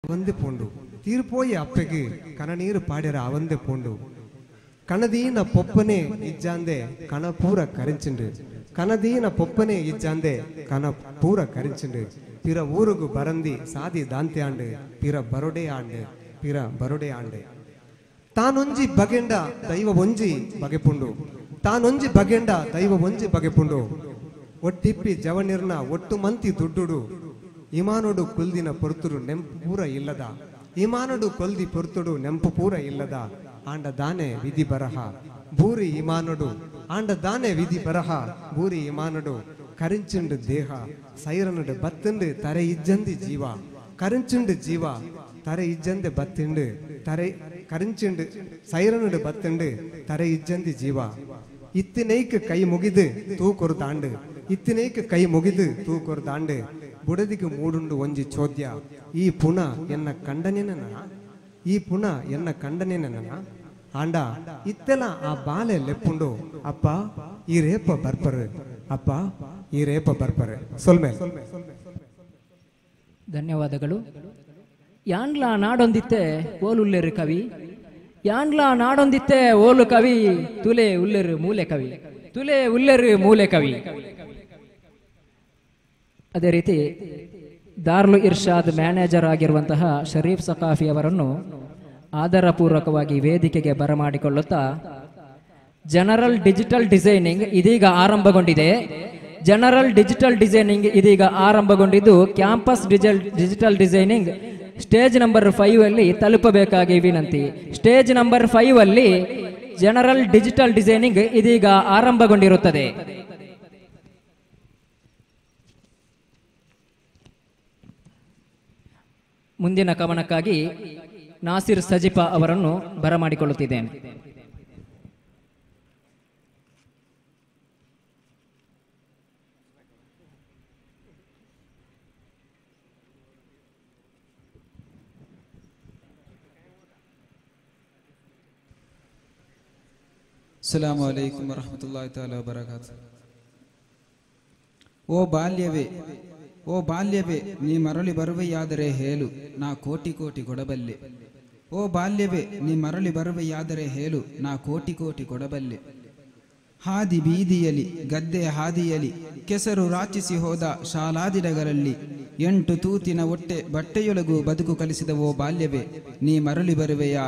ಅವಂದೆ ಪೋಂಡು ತೀರ್ಪೋಯಿ ಅಪ್ಪೆಗೆ ಕನನೀರು ಪಾಡ್ಯರ ಅವಂದೆ ಪೋಂಡು ಕಣದೀನ ಪೊಪ್ಪನೆ ಇಜ್ಜಾಂದೆ ಕಣ ಪೂರ ಕರಿಂಚಿಂಡು ಕನದೀನ ಪೊಪ್ಪನೆ ಇಜ್ಜಾಂದೆ ಕಣ ಪೂರ ಕರಿಂಚಿಂಡು ಪಿರ ಊರುಗು ಬರಂದಿ ಸಾದಿ ದಾಂತೆ ಆಂಡು ಪಿರ ಬರೊಡೆ ಆಂಡು ಪಿರ ಬರೊಡೆ ಆಂಡೆ ತಾನೊಂಜಿ ಬಗೆಂಡ ದೈವ ಒಂಜಿ ಬಗೆಪುಂಡು ತಾನೊಂಜಿ ಬಗೆಂಡ ದೈವ ಒಂಜಿ ಬಗೆಪುಂಡು ಒಟ್ಟಿಪ್ಪಿ ಜವನಿರ್ನ ಒಟ್ಟು ಮಂತಿ ದುಡ್ಡುಡು ಇಮಾನುಡು ಕುಲ್ದಿನ ಪೊರ್ತುಡು ನೆಂಪು ಪೂರ ಇಲ್ಲದ ಇಮಾನುಡು ಕೊಲ್ದಿ ಪೊರ್ತುಡು ನೆಂಪು ಪೂರ ಇಲ್ಲದ ಆಂಡ ದಾನೆ ವಿಧಿ ಬರಹ ಭೂರಿ ಇಮಾನುಡು ಆಂಡ ದಾನೆ ವಿಧಿ ಬರಹ ಭೂರಿ ಇಮಾನುಡು ಕರಿಂಚುಂಡು ದೇಹ ಸೈರನುಡು ಬತ್ತುಂಡು ತರೆ ಇಜ್ಜಂದಿ ಜೀವ ಕರಿಂಚುಂಡು ಜೀವ ತರೆ ಇಜ್ಜಂದೆ ಬತ್ತಿಂಡು ತರೆ ಕರಿಂಚುಂಡು ಸೈರನುಡು ಬತ್ತುಂಡು ತರೆ ಇಜ್ಜಂದಿ ಜೀವ ಇತ್ತಿನೈಕ್ ಕೈ ಮುಗಿದು ತೂಕೊರು ದಾಂಡು ಇತ್ತಿನೈಕ್ ಕೈ ಮುಗಿದು ತೂಕೊರು ದಾಂಡು ಬುಡದಿಗೆ ಮೂಡುಂಡು ಒಂಜಿ ಚೋದ್ಯ ಈ ಪುಣ ಎನ್ನ ಕಂಡನೇನ ಈ ಪುಣ ಎನ್ನ ಕಂಡನೇನ ಆಂಡ ಇತ್ತೆಲ ಆ ಬಾಲೆ ಲೆಪ್ಪುಂಡು ಅಪ್ಪ ಈ ರೇಪ ಬರ್ಪರು ಅಪ್ಪ ಈ ರೇಪ ಬರ್ಪರು ಸೊಲ್ಮೆ ಧನ್ಯವಾದಗಳು ಯಾಂಡ್ಲ ನಾಡೊಂದಿತ್ತೆ ಓಲುಲ್ಲೆರು ಕವಿ ಯಾಂಡ್ಲ ನಾಡೊಂದಿತ್ತೆ ಓಲು ಕವಿ ತುಲೆ ಉಲ್ಲೆರು ಮೂಲೆ ಕವಿ ತುಲೆ ಉಲ್ಲೆರು ಮೂಲೆ ಕವಿ ಅದೇ ರೀತಿ ದಾರ್ಲು ಇರ್ಷಾದ್ ಮ್ಯಾನೇಜರ್ ಆಗಿರುವಂತಹ ಶರೀಫ್ ಸಕಾಫಿ ಅವರನ್ನು ಆಧಾರಪೂರ್ವಕವಾಗಿ ವೇದಿಕೆಗೆ ಬರಮಾಡಿಕೊಳ್ಳುತ್ತಾ ಜನರಲ್ ಡಿಜಿಟಲ್ ಡಿಸೈನಿಂಗ್ ಇದೀಗ ಆರಂಭಗೊಂಡಿದೆ ಜನರಲ್ ಡಿಜಿಟಲ್ ಡಿಸೈನಿಂಗ್ ಇದೀಗ ಆರಂಭಗೊಂಡಿದ್ದು campus digital digital designing stage number five ಅಲ್ಲಿ ತಲುಪಬೇಕಾಗಿ ವಿನಂತಿ ಸ್ಟೇಜ್ ನಂಬರ್ ಫೈವ್ ಅಲ್ಲಿ ಜನರಲ್ ಡಿಜಿಟಲ್ ಡಿಸೈನಿಂಗ್ ಇದೀಗ ಆರಂಭಗೊಂಡಿರುತ್ತದೆ ಮುಂದಿನ ಕವನಕ್ಕಾಗಿ ನಾಸಿರ್ ಸಜಿಪಾ ಅವರನ್ನು ಬರಮಾಡಿಕೊಳ್ಳುತ್ತಿದ್ದೇನೆ ಅಸ್ಸಲಾಮು ಅಲೈಕುಂ ವರಹಮತುಲ್ಲಾಹಿ ತಾಲ ವಬರಕಾತು ಓ ಬಾಲ್ಯವೇ ಓ ಬಾಲ್ಯವೇ ನೀ ಮರಳಿ ಬರುವೆಯಾದರೆ ಹೇಳು ನಾ ಕೋಟಿ ಕೋಟಿ ಕೊಡಬಲ್ಲೆ ಓ ಬಾಲ್ಯವೇ ನೀ ಮರಳಿ ಬರುವೆಯಾದರೆ ಹೇಳು ನಾ ಕೋಟಿ ಕೋಟಿ ಕೊಡಬಲ್ಲೆ ಹಾದಿ ಬೀದಿಯಲಿ ಗದ್ದೆಯ ಹಾದಿಯಲಿ ಕೆಸರು ರಾಚಿಸಿ ಹೋದ ಶಾಲಾದಿಡಗಳಲ್ಲಿ ಎಂಟು ತೂತಿನ ಹೊಟ್ಟೆ ಬಟ್ಟೆಯೊಳಗೂ ಬದುಕು ಕಲಿಸಿದ ಓ ಬಾಲ್ಯವೇ ನೀ ಮರಳಿ ಬರುವೆಯಾ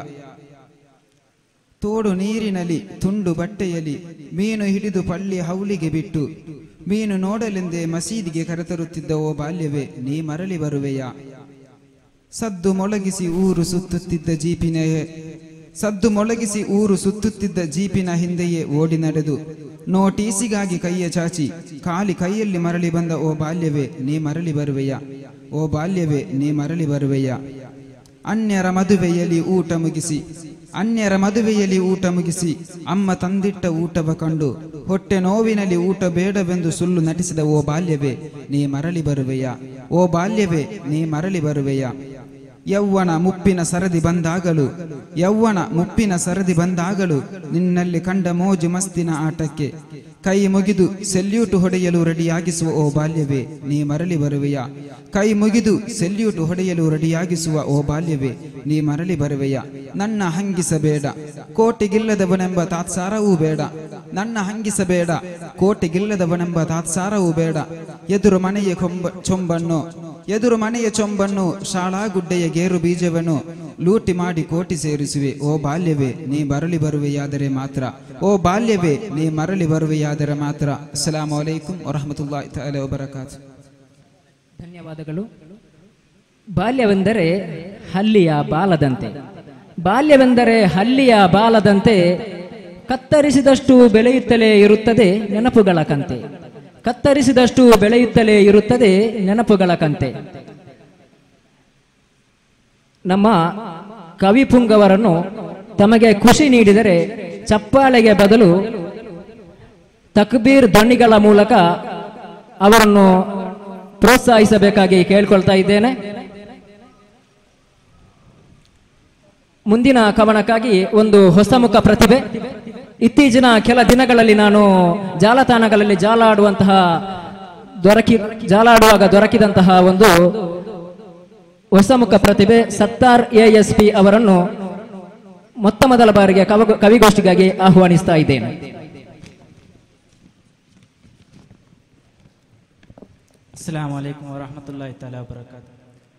ತೋಡು ನೀರಿನಲ್ಲಿ ತುಂಡು ಬಟ್ಟೆಯಲ್ಲಿ ಮೀನು ಹಿಡಿದು ಪಳ್ಳಿ ಹೌಲಿಗೆ ಬಿಟ್ಟು ಮೀನು ನೋಡಲೆಂದೇ ಮಸೀದಿಗೆ ಕರೆತರುತ್ತಿದ್ದ ಓ ಬಾಲ್ಯವೇ ನೀ ಮರಳಿ ಬರುವೆಯಾ ಸದ್ದು ಮೊಳಗಿಸಿ ಊರು ಸುತ್ತುತ್ತಿದ್ದ ಜೀಪಿನ ಸದ್ದು ಮೊಳಗಿಸಿ ಊರು ಸುತ್ತುತ್ತಿದ್ದ ಜೀಪಿನ ಹಿಂದೆಯೇ ಓಡಿ ನಡೆದು ನೋಟೀಸಿಗಾಗಿ ಕೈಯ ಚಾಚಿ ಖಾಲಿ ಕೈಯಲ್ಲಿ ಮರಳಿ ಬಂದ ಓ ಬಾಲ್ಯವೇ ನೀ ಮರಳಿ ಬರುವೆಯಾ ಓ ಬಾಲ್ಯವೇ ನೀ ಮರಳಿ ಬರುವೆಯಾ ಅನ್ಯರ ಮದುವೆಯಲ್ಲಿ ಊಟ ಮುಗಿಸಿ ಅನ್ಯರ ಮದುವೆಯಲ್ಲಿ ಊಟ ಮುಗಿಸಿ ಅಮ್ಮ ತಂದಿಟ್ಟ ಊಟವ ಕಂಡು ಹೊಟ್ಟೆ ನೋವಿನಲ್ಲಿ ಊಟ ಬೇಡವೆಂದು ಸುಳ್ಳು ನಟಿಸಿದ ಓ ಬಾಲ್ಯವೇ ನೀ ಮರಳಿ ಬರುವೆಯಾ ಓ ಬಾಲ್ಯವೇ ನೀ ಮರಳಿ ಬರುವೆಯಾ ಯೌವನ ಮುಪ್ಪಿನ ಸರದಿ ಬಂದಾಗಲು ಯೌವನ ಮುಪ್ಪಿನ ಸರದಿ ಬಂದಾಗಲು ನಿನ್ನಲ್ಲಿ ಕಂಡ ಮೋಜು ಮಸ್ತಿನ ಆಟಕ್ಕೆ ಕೈ ಮುಗಿದು ಸೆಲ್ಯೂಟ್ ಹೊಡೆಯಲು ರೆಡಿಯಾಗಿಸುವ ಓ ಬಾಲ್ಯವೇ ನೀ ಮರಳಿ ಬರುವೆಯಾ ಕೈ ಮುಗಿದು ಸೆಲ್ಯೂಟ್ ಹೊಡೆಯಲು ರೆಡಿಯಾಗಿಸುವ ಓ ಬಾಲ್ಯವೇ ನೀ ಮರಳಿ ಬರುವೆಯಾ ನನ್ನ ಹಂಗಿಸಬೇಡ ಕೋಟೆಗಿಲ್ಲದವನೆಂಬ ತಾತ್ಸಾರವೂ ಬೇಡ ನನ್ನ ಹಂಗಿಸಬೇಡ ಕೋಟೆಗಿಲ್ಲದವನೆಂಬ ತಾತ್ಸಾರವೂ ಬೇಡ ಎದುರು ಮನೆಯ ಕೊಂಬ ಚೊಂಬನ್ನು ಎದುರು ಮನೆಯ ಚೊಂಬನ್ನು ಶಾಳಾಗುಡ್ಡೆಯ ಗೇರು ಬೀಜವನ್ನು ಲೂಟಿ ಮಾಡಿ ಕೋಟಿ ಸೇರಿಸುವೆ ಓ ಬಾಲ್ಯವೇ ನೀ ಮರಳಿ ಬರುವೆಯಾದರೆ ಮಾತ್ರ ಓ ಬಾಲ್ಯವೇ ನೀ ಮರಳಿ ಬರುವೆಯಾದರೆ ಮಾತ್ರ ಅಸ್ಸಲಾಂ ವಲೈಕುಂ ವರಹಮತುಲ್ಲಾಹಿ ತಆಲ ವಬರಕಾತು ಧನ್ಯವಾದಗಳು ಬಾಲ್ಯವೆಂದರೆ ಹಲ್ಲಿಯ ಬಾಲದಂತೆ ಬಾಲ್ಯವೆಂದರೆ ಹಲ್ಲಿಯ ಬಾಲದಂತೆ ಕತ್ತರಿಸಿದಷ್ಟು ಬೆಳೆಯುತ್ತಲೇ ಇರುತ್ತದೆ ನೆನಪುಗಳ ಕಂತೆ ಕತ್ತರಿಸಿದಷ್ಟು ಬೆಳೆಯುತ್ತಲೇ ಇರುತ್ತದೆ ನೆನಪುಗಳ ಕಂತೆ ನಮ್ಮ ಕವಿಪುಂಗವರನ್ನು ತಮಗೆ ಖುಷಿ ನೀಡಿದರೆ ಚಪ್ಪಾಳೆಗೆ ಬದಲು ತಕ್ಬೀರ್ ಧ್ವನಿಗಳ ಮೂಲಕ ಅವರನ್ನು ಪ್ರೋತ್ಸಾಹಿಸಬೇಕಾಗಿ ಕೇಳ್ಕೊಳ್ತಾ ಇದ್ದೇನೆ ಮುಂದಿನ ಕವನಕ್ಕಾಗಿ ಒಂದು ಹೊಸಮುಖ ಪ್ರತಿಭೆ ಇತ್ತೀಚಿನ ಕೆಲ ದಿನಗಳಲ್ಲಿ ನಾನು ಜಾಲತಾಣಗಳಲ್ಲಿ ಜಾಲಾಡುವಂತಹ ದೊರಕಿ ಜಾಲಾಡುವಾಗ ದೊರಕಿದಂತಹ ಒಂದು ಹೊಸಮುಖ ಪ್ರತಿಭೆ ಸತ್ತಾರ್ ಎಎಸ್ಪಿ ಅವರನ್ನು ಮೊತ್ತ ಮೊದಲ ಬಾರಿಗೆ ಕವ- ಕವಿಗೋಷ್ಠಿಗಾಗಿ ಆಹ್ವಾನಿಸ್ತಾ ಇದ್ದೇನೆ ಅಸ್ಸಲಾಂ ವಲೈಕುಮ್ ವರಹಮತುಲ್ಲಾಹಿ ತಾಲಾ ವಬರಕಾತು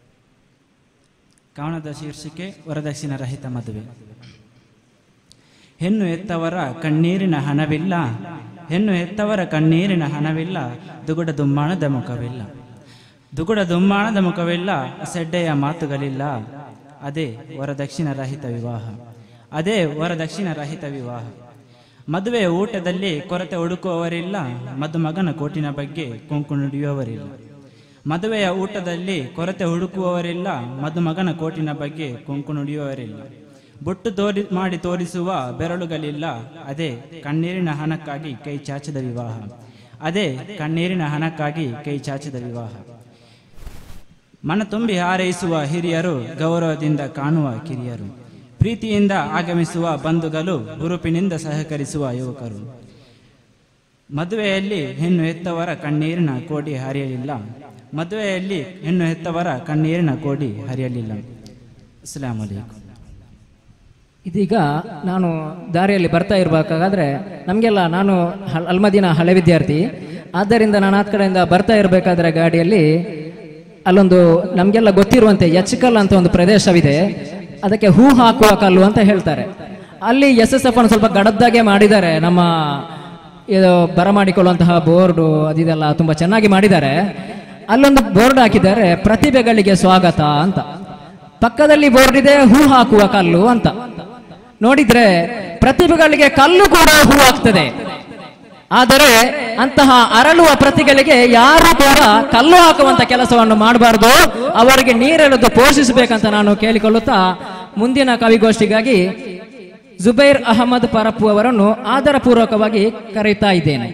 ಕವನದ ಶೀರ್ಷಿಕೆ ವರದಕ್ಷಿಣ ರಹಿತ ಮದುವೆ ಹೆಣ್ಣು ಎತ್ತವರ ಕಣ್ಣೀರಿನ ಹಣವಿಲ್ಲ ಹೆಣ್ಣು ಎತ್ತವರ ಕಣ್ಣೀರಿನ ಹಣವಿಲ್ಲ ದುಗುಡ ದುಮ್ಮಾಣದ ಮುಖವಿಲ್ಲ ದುಗುಡ ದುಮ್ಮಾಣದ ಮುಖವಿಲ್ಲ ಸೆಡ್ಡೆಯ ಮಾತುಗಳಿಲ್ಲ ಅದೇ ವರದಕ್ಷಿಣ ರಹಿತ ವಿವಾಹ ಅದೇ ವರದಕ್ಷಿಣ ರಹಿತ ವಿವಾಹ ಮದುವೆಯ ಊಟದಲ್ಲಿ ಕೊರತೆ ಹುಡುಕುವವರಿಲ್ಲ ಮದುಮಗನ ಕೋಟಿನ ಬಗ್ಗೆ ಕೊಂಕು ನುಡಿಯುವವರಿಲ್ಲ ಮದುವೆಯ ಊಟದಲ್ಲಿ ಕೊರತೆ ಹುಡುಕುವವರಿಲ್ಲ ಮದುಮಗನ ಕೋಟಿನ ಬಗ್ಗೆ ಕೊಂಕು ನುಡಿಯುವವರಿಲ್ಲ ಬೊಟ್ಟು ತೋರಿ ಮಾಡಿ ತೋರಿಸುವ ಬೆರಳುಗಳಿಲ್ಲ ಅದೇ ಕಣ್ಣೀರಿನ ಹಣಕ್ಕಾಗಿ ಕೈ ಚಾಚದ ವಿವಾಹ ಅದೇ ಕಣ್ಣೀರಿನ ಹಣಕ್ಕಾಗಿ ಕೈ ಚಾಚದ ವಿವಾಹ ಮನ ತುಂಬಿ ಹಾರೈಸುವ ಹಿರಿಯರು ಗೌರವದಿಂದ ಕಾಣುವ ಕಿರಿಯರು ಪ್ರೀತಿಯಿಂದ ಆಗಮಿಸುವ ಬಂಧುಗಳು ಹುರುಪಿನಿಂದ ಸಹಕರಿಸುವ ಯುವಕರು ಮದುವೆಯಲ್ಲಿ ಹೆಣ್ಣು ಹೆತ್ತವರ ಕಣ್ಣೀರಿನ ಕೋಡಿ ಹರಿಯಲಿಲ್ಲ ಮದುವೆಯಲ್ಲಿ ಹೆಣ್ಣು ಹೆತ್ತವರ ಕಣ್ಣೀರಿನ ಕೋಡಿ ಹರಿಯಲಿಲ್ಲ ಅಸ್ಸಲಾಂ ವಲೈಕುಂ ಇದೀಗ ನಾನು ದಾರಿಯಲ್ಲಿ ಬರ್ತಾ ಇರಬೇಕಾದ್ರೆ ನಮಗೆಲ್ಲ ನಾನು ಹಲ್- ಅಲ್ಮದಿನ ಹಳೆ ವಿದ್ಯಾರ್ಥಿ ಆದ್ದರಿಂದ ನಾನು ಆ ಕಡೆಯಿಂದ ಬರ್ತಾ ಇರಬೇಕಾದ್ರೆ ಗಾಡಿಯಲ್ಲಿ ಅಲ್ಲೊಂದು ನಮಗೆಲ್ಲ ಗೊತ್ತಿರುವಂತೆ ಎಚ್ಕಲ್ ಅಂತ ಒಂದು ಪ್ರದೇಶವಿದೆ ಅದಕ್ಕೆ ಹೂ ಹಾಕುವ ಕಲ್ಲು ಅಂತ ಹೇಳ್ತಾರೆ ಅಲ್ಲಿ ಎಸ್ ಎಸ್ ಎಫ್ ಅನ್ನು ಸ್ವಲ್ಪ ಗಡದ್ದಾಗೆ ಮಾಡಿದ್ದಾರೆ ನಮ್ಮ ಇದು ಬರಮಾಡಿಕೊಳ್ಳುವಂತಹ ಬೋರ್ಡು ಅದಿದೆಲ್ಲ ತುಂಬ ಚೆನ್ನಾಗಿ ಮಾಡಿದ್ದಾರೆ ಅಲ್ಲೊಂದು ಬೋರ್ಡ್ ಹಾಕಿದ್ದಾರೆ ಪ್ರತಿಭೆಗಳಿಗೆ ಸ್ವಾಗತ ಅಂತ ಪಕ್ಕದಲ್ಲಿ ಬೋರ್ಡ್ ಇದೆ ಹೂ ಹಾಕುವ ಕಲ್ಲು ಅಂತ ನೋಡಿದ್ರೆ ಪ್ರತಿಭೆಗಳಿಗೆ ಕಲ್ಲು ಕೂಡ ಹೂ ಆಗ್ತದೆ ಆದರೆ ಅಂತಹ ಅರಳುವ ಪ್ರತಿಗಳಿಗೆ ಯಾರು ಕೂಡ ಕಲ್ಲು ಹಾಕುವಂತ ಕೆಲಸವನ್ನು ಮಾಡಬಾರದು ಅವರಿಗೆ ನೀರೆಳೆದು ಪೋಷಿಸಬೇಕಂತ ನಾನು ಕೇಳಿಕೊಳ್ಳುತ್ತಾ ಮುಂದಿನ ಕವಿಗೋಷ್ಠಿಗಾಗಿ ಜುಬೈರ್ ಅಹಮದ್ ಪರಪ್ಪು ಅವರನ್ನು ಆದರಪೂರ್ವಕವಾಗಿ ಕರೆಯುತ್ತಾ ಇದ್ದೇನೆ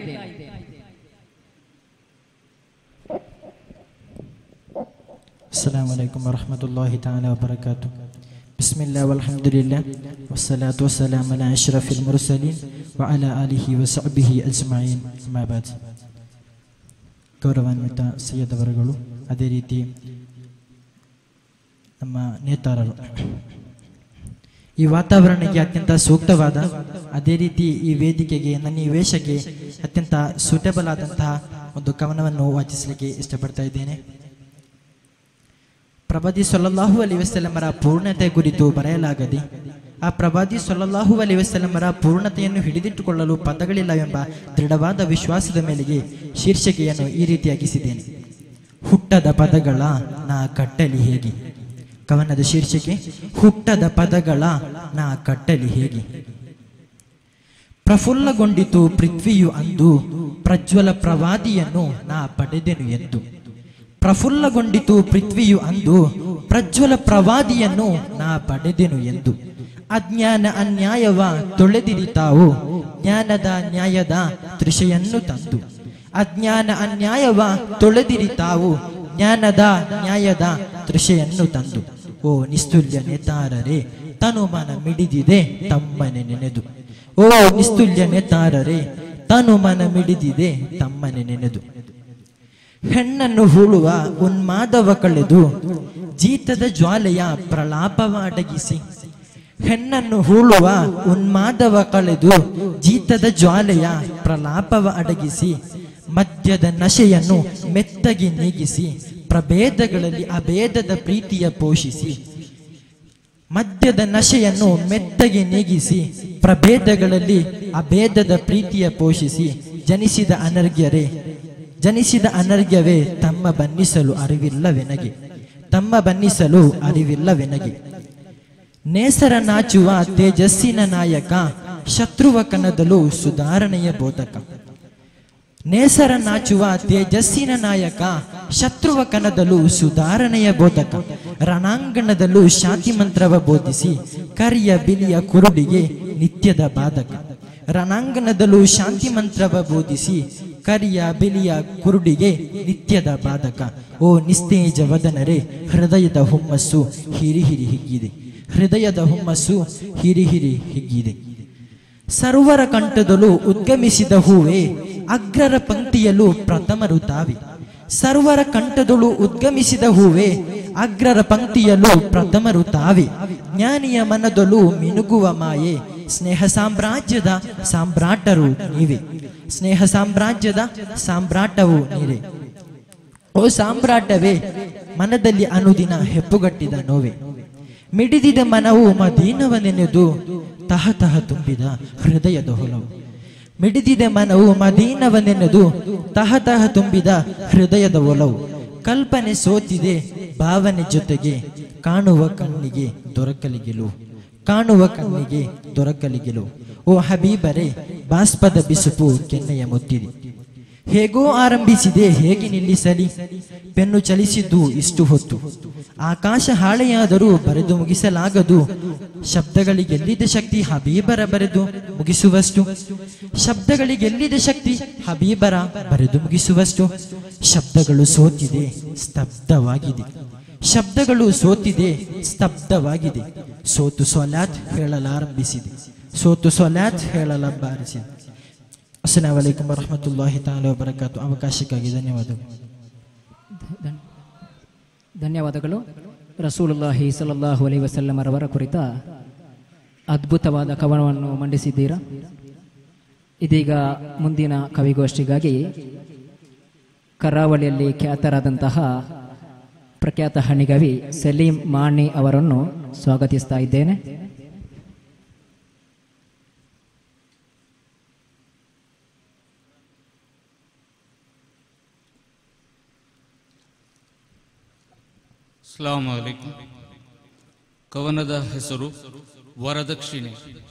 السلام عليكم ورحمة الله تعالى وبركاته بسم الله والحمد لله والصلاة والسلام على أشرف المرسلين وعلى آله وصحبه أجمعين ما بعد ಗೌರವಾನ್ವಿತ ಸೈಯದವರುಗಳು ಅದೇ ರೀತಿ ನಮ್ಮ ನೇತಾರರು ಈ ವಾತಾವರಣಕ್ಕೆ ಅತ್ಯಂತ ಸೂಕ್ತವಾದ ಅದೇ ರೀತಿ ಈ ವೇದಿಕೆಗೆ ನನ್ನ ಈ ವೇಷಕ್ಕೆ ಅತ್ಯಂತ ಸೂಟಬಲ್ ಆದಂತಹ ಒಂದು ಕವನವನ್ನು ವಾಚಿಸಲಿಕ್ಕೆ ಇಷ್ಟಪಡ್ತಾ ಇದ್ದೇನೆ ಪ್ರವಾದಿ ಸೊಲ್ಲಲ್ಲಾಹು ಅಲಿ ವಸಲ್ಲಮರ ಪೂರ್ಣತೆ ಕುರಿತು ಬರೆಯಲಾಗದೆ ಆ ಪ್ರವಾದಿ ಸೊಲ್ಲಲ್ಲಾಹು ಅಲಿ ವಸಲ್ಲಮರ ಪೂರ್ಣತೆಯನ್ನು ಹಿಡಿದಿಟ್ಟುಕೊಳ್ಳಲು ಪದಗಳಿಲ್ಲವೆಂಬ ದೃಢವಾದ ವಿಶ್ವಾಸದ ಮೇಲೆಗೆ ಶೀರ್ಷಿಕೆಯನ್ನು ಈ ರೀತಿಯಾಗಿಸಿದ್ದೇನೆ ಹುಟ್ಟದ ಪದಗಳ ನಾ ಕಟ್ಟಲಿ ಹೇಗೆ ಕವನದ ಶೀರ್ಷಿಕೆ ಹುಟ್ಟದ ಪದಗಳ ನಾ ಕಟ್ಟಲಿ ಹೇಗೆ ಪ್ರಫುಲ್ಲಗೊಂಡಿತು ಪೃಥ್ವಿಯು ಅಂದು ಪ್ರಜ್ವಲ ಪ್ರವಾದಿಯನ್ನು ನಾ ಪಡೆದೆನು ಎಂದು ಪ್ರಫುಲ್ಲಗೊಂಡಿತು ಪೃಥ್ವಿಯು ಅಂದು ಪ್ರಜ್ವಲ ಪ್ರವಾದಿಯನ್ನು ನಾ ಪಡೆದೆನು ಎಂದು ಅಜ್ಞಾನ ಅನ್ಯಾಯವ ತೊಳೆದಿರಿ ತಾವು ಜ್ಞಾನದ ನ್ಯಾಯದ ತೃಷೆಯನ್ನು ತಂದು ಅಜ್ಞಾನ ಅನ್ಯಾಯವ ತೊಳೆದಿರಿ ತಾವು ಜ್ಞಾನದ ನ್ಯಾಯದ ತೃಷೆಯನ್ನು ತಂದು ಓ ನಿಸ್ತುಲ್ಯ ನೇತಾರರೇ ತನು ಮನ ಮಿಡಿದಿದೆ ತಮ್ಮನೆ ನೆನೆದು ಓ ನಿಸ್ತುಲ್ಯ ನೇತಾರರೇ ತನು ಮನ ಮಿಡಿದಿದೆ ತಮ್ಮನೆ ನೆನೆದು ಹೆಣ್ಣನ್ನು ಹೂಳುವ ಉನ್ಮಾದವ ಕಳೆದು ಜೀತದ ಜ್ವಾಲೆಯ ಪ್ರಲಾಪವ ಅಡಗಿಸಿ ಹೆಣ್ಣನ್ನು ಹೂಳುವ ಉನ್ಮಾದವ ಕಳೆದು ಜೀತದ ಜ್ವಾಲೆಯ ಪ್ರಲಾಪವ ಅಡಗಿಸಿ ಮದ್ಯದ ನಶೆಯನ್ನು ಮೆತ್ತಗೆ ನೀಗಿಸಿ ಪ್ರಭೇದಗಳಲ್ಲಿ ಅಭೇದದ ಪ್ರೀತಿಯ ಪೋಷಿಸಿ ಮದ್ಯದ ನಶೆಯನ್ನು ಮೆತ್ತಗೆ ನೀಗಿಸಿ ಪ್ರಭೇದಗಳಲ್ಲಿ ಅಭೇದದ ಪ್ರೀತಿಯ ಪೋಷಿಸಿ ಜನಿಸಿದ ಅನರ್ಘ್ಯರೇ ಜನಿಸಿದ ಅನರ್ಘ್ಯವೇ ತಮ್ಮ ಬನ್ನಿಸಲು ಅರಿವಿಲ್ಲವೆನಗೆ ತಮ್ಮ ಬನ್ನಿಸಲು ಅರಿವಿಲ್ಲವೆನಗೆ ನೇಸರ ನಾಚುವ ತೇಜಸ್ಸಿನ ನಾಯಕ ಶತ್ರುವ ಕನದಲು ಸುಧಾರಣೆಯ ಬೋಧಕ ನೇಸರ ನಾಚುವ ತೇಜಸ್ಸಿನ ನಾಯಕ ಶತ್ರುವ ಕನದಲು ಸುಧಾರಣೆಯ ಬೋಧಕ ರಣಾಂಗಣದಲ್ಲೂ ಶಾಂತಿ ಮಂತ್ರವ ಬೋಧಿಸಿ ಕರಿಯ ಬಿಲಿಯ ಕುರುಡಿಗೆ ನಿತ್ಯದ ಬಾಧಕ ರಣಾಂಗಣದಲ್ಲೂ ಶಾಂತಿ ಮಂತ್ರವ ಬೋಧಿಸಿ ಕರಿಯ ಬಿಲಿಯ ಕುರುಡಿಗೆ ನಿತ್ಯದ ಬಾಧಕ ಓ ನಿಸ್ತೇಜ ವದನರೇ ಹೃದಯದ ಹುಮ್ಮಸ್ಸು ಹಿರಿ ಹಿರಿ ಹಿಗ್ಗಿದೆ ಹೃದಯದ ಹುಮ್ಮಸ್ಸು ಹಿರಿ ಹಿರಿ ಹಿಗ್ಗಿದೆ ಸರ್ವರ ಕಂಠದಲ್ಲೂ ಉದ್ಗಮಿಸಿದ ಹೂವೇ ಅಗ್ರರ ಪಂಕ್ತಿಯಲ್ಲೂ ಪ್ರಥಮರು ತಾವಿ ಸರ್ವರ ಕಂಠದಳು ಉದ್ಗಮಿಸಿದ ಹೂವೇ ಅಗ್ರರ ಪಂಕ್ತಿಯಲ್ಲೂ ಪ್ರಥಮರು ತಾವೇ ಜ್ಞಾನಿಯ ಮನದೊಲು ಮಿನುಗುವ ಮಾಯೆ ಸ್ನೇಹ ಸಾಮ್ರಾಜ್ಯದ ಸಾಮ್ರಾಟರು ನೀವೇ ಸ್ನೇಹ ಸಾಮ್ರಾಜ್ಯದ ಸಾಮ್ರಾಟವು ನೀವೇ ಓ ಸಾಮ್ರಾಟವೇ ಮನದಲ್ಲಿ ಅನುದಿನ ಹೆಪ್ಪುಗಟ್ಟಿದ ನೋವೆ ಮಿಡಿದಿದ ಮನವು ಮದೀನವನೆನೆದು ತಹ ತಹ ತುಂಬಿದ ಹೃದಯದ ಹೊಲವು ಮಿಡಿದಿದ ಮನವು ಮದೀನವನೆನೆದು ತಹ ತಹ ತುಂಬಿದ ಹೃದಯದ ಒಲವು ಕಲ್ಪನೆ ಸೋತಿದೆ ಭಾವನೆ ಜೊತೆಗೆ ಕಾಣುವ ಕಣ್ಣಿಗೆ ದೊರಕಲಿಗೆಲು ಕಾಣುವ ಕಣ್ಣಿಗೆ ದೊರಕಲಿಗೆಲು ಓ ಹಬೀಬರೇ ಬಾಷ್ಪದ ಬಿಸುಪು ಕೆನ್ನೆಯ ಮುತ್ತಿದೆ ಹೇಗೋ ಆರಂಭಿಸಿದೆ ಹೇಗೆ ನಿಲ್ಲಿಸಲಿ ಪೆನ್ನು ಚಲಿಸಿದ್ದು ಇಷ್ಟು ಹೊತ್ತು ಆಕಾಶ ಹಾಳೆಯಾದರೂ ಬರೆದು ಮುಗಿಸಲಾಗದು ಶಬ್ದಗಳಿಗೆಲ್ಲಿದೆ ಶಕ್ತಿ ಹಬೀಬರ ಬರೆದು ಮುಗಿಸುವಷ್ಟು ಶಬ್ದಗಳಿಗೆಲ್ಲಿದೆ ಶಕ್ತಿ ಹಬೀಬರ ಬರೆದು ಮುಗಿಸುವಷ್ಟು ಶಬ್ದಗಳು ಸೋತಿದೆ ಸ್ತಬ್ಧವಾಗಿದೆ ಶಬ್ದಗಳು ಸೋತಿದೆ ಸ್ತಬ್ಧವಾಗಿದೆ ಸೋತು ಸೊಲ್ಯಾತ್ ಹೇಳಲಾರಂಭಿಸಿದೆ ಸೋತು ಸೊಲ್ಯಾತ್ ಹೇಳಲಾರಂಭಿಸಿದೆ ಅಸ್ಸಲಾಂ ವಲೈಕುಂ ವರಹಮತುಲ್ಲಾಹಿ ತಾಲ ವಬರಕಾತು ಅವಕಾಶಕ್ಕಾಗಿ ಧನ್ಯವಾದಗಳು ಧನ್- ಧನ್ಯವಾದಗಳು ರಸೂಲುಲ್ಲಾಹಿ ಸಲಲ್ಲಾಹು ಅಲೈ ವಸಲ್ಲಮರವರ ಕುರಿತ ಅದ್ಭುತವಾದ ಕವನವನ್ನು ಮಂಡಿಸಿದ್ದೀರಾ ಇದೀಗ ಮುಂದಿನ ಕವಿಗೋಷ್ಠಿಗಾಗಿ ಕರಾವಳಿಯಲ್ಲಿ ಖ್ಯಾತರಾದಂತಹ ಪ್ರಖ್ಯಾತ ಹಣಿಗವಿ ಸಲೀಂ ಮಾಣಿ ಅವರನ್ನು ಸ್ವಾಗತಿಸ್ತಾ ಇದ್ದೇನೆ ಅಸ್ಲಾಂ ಅಲೈಕುಂ ಕವನದ ಹೆಸರು ವರದಕ್ಷಿಣೆ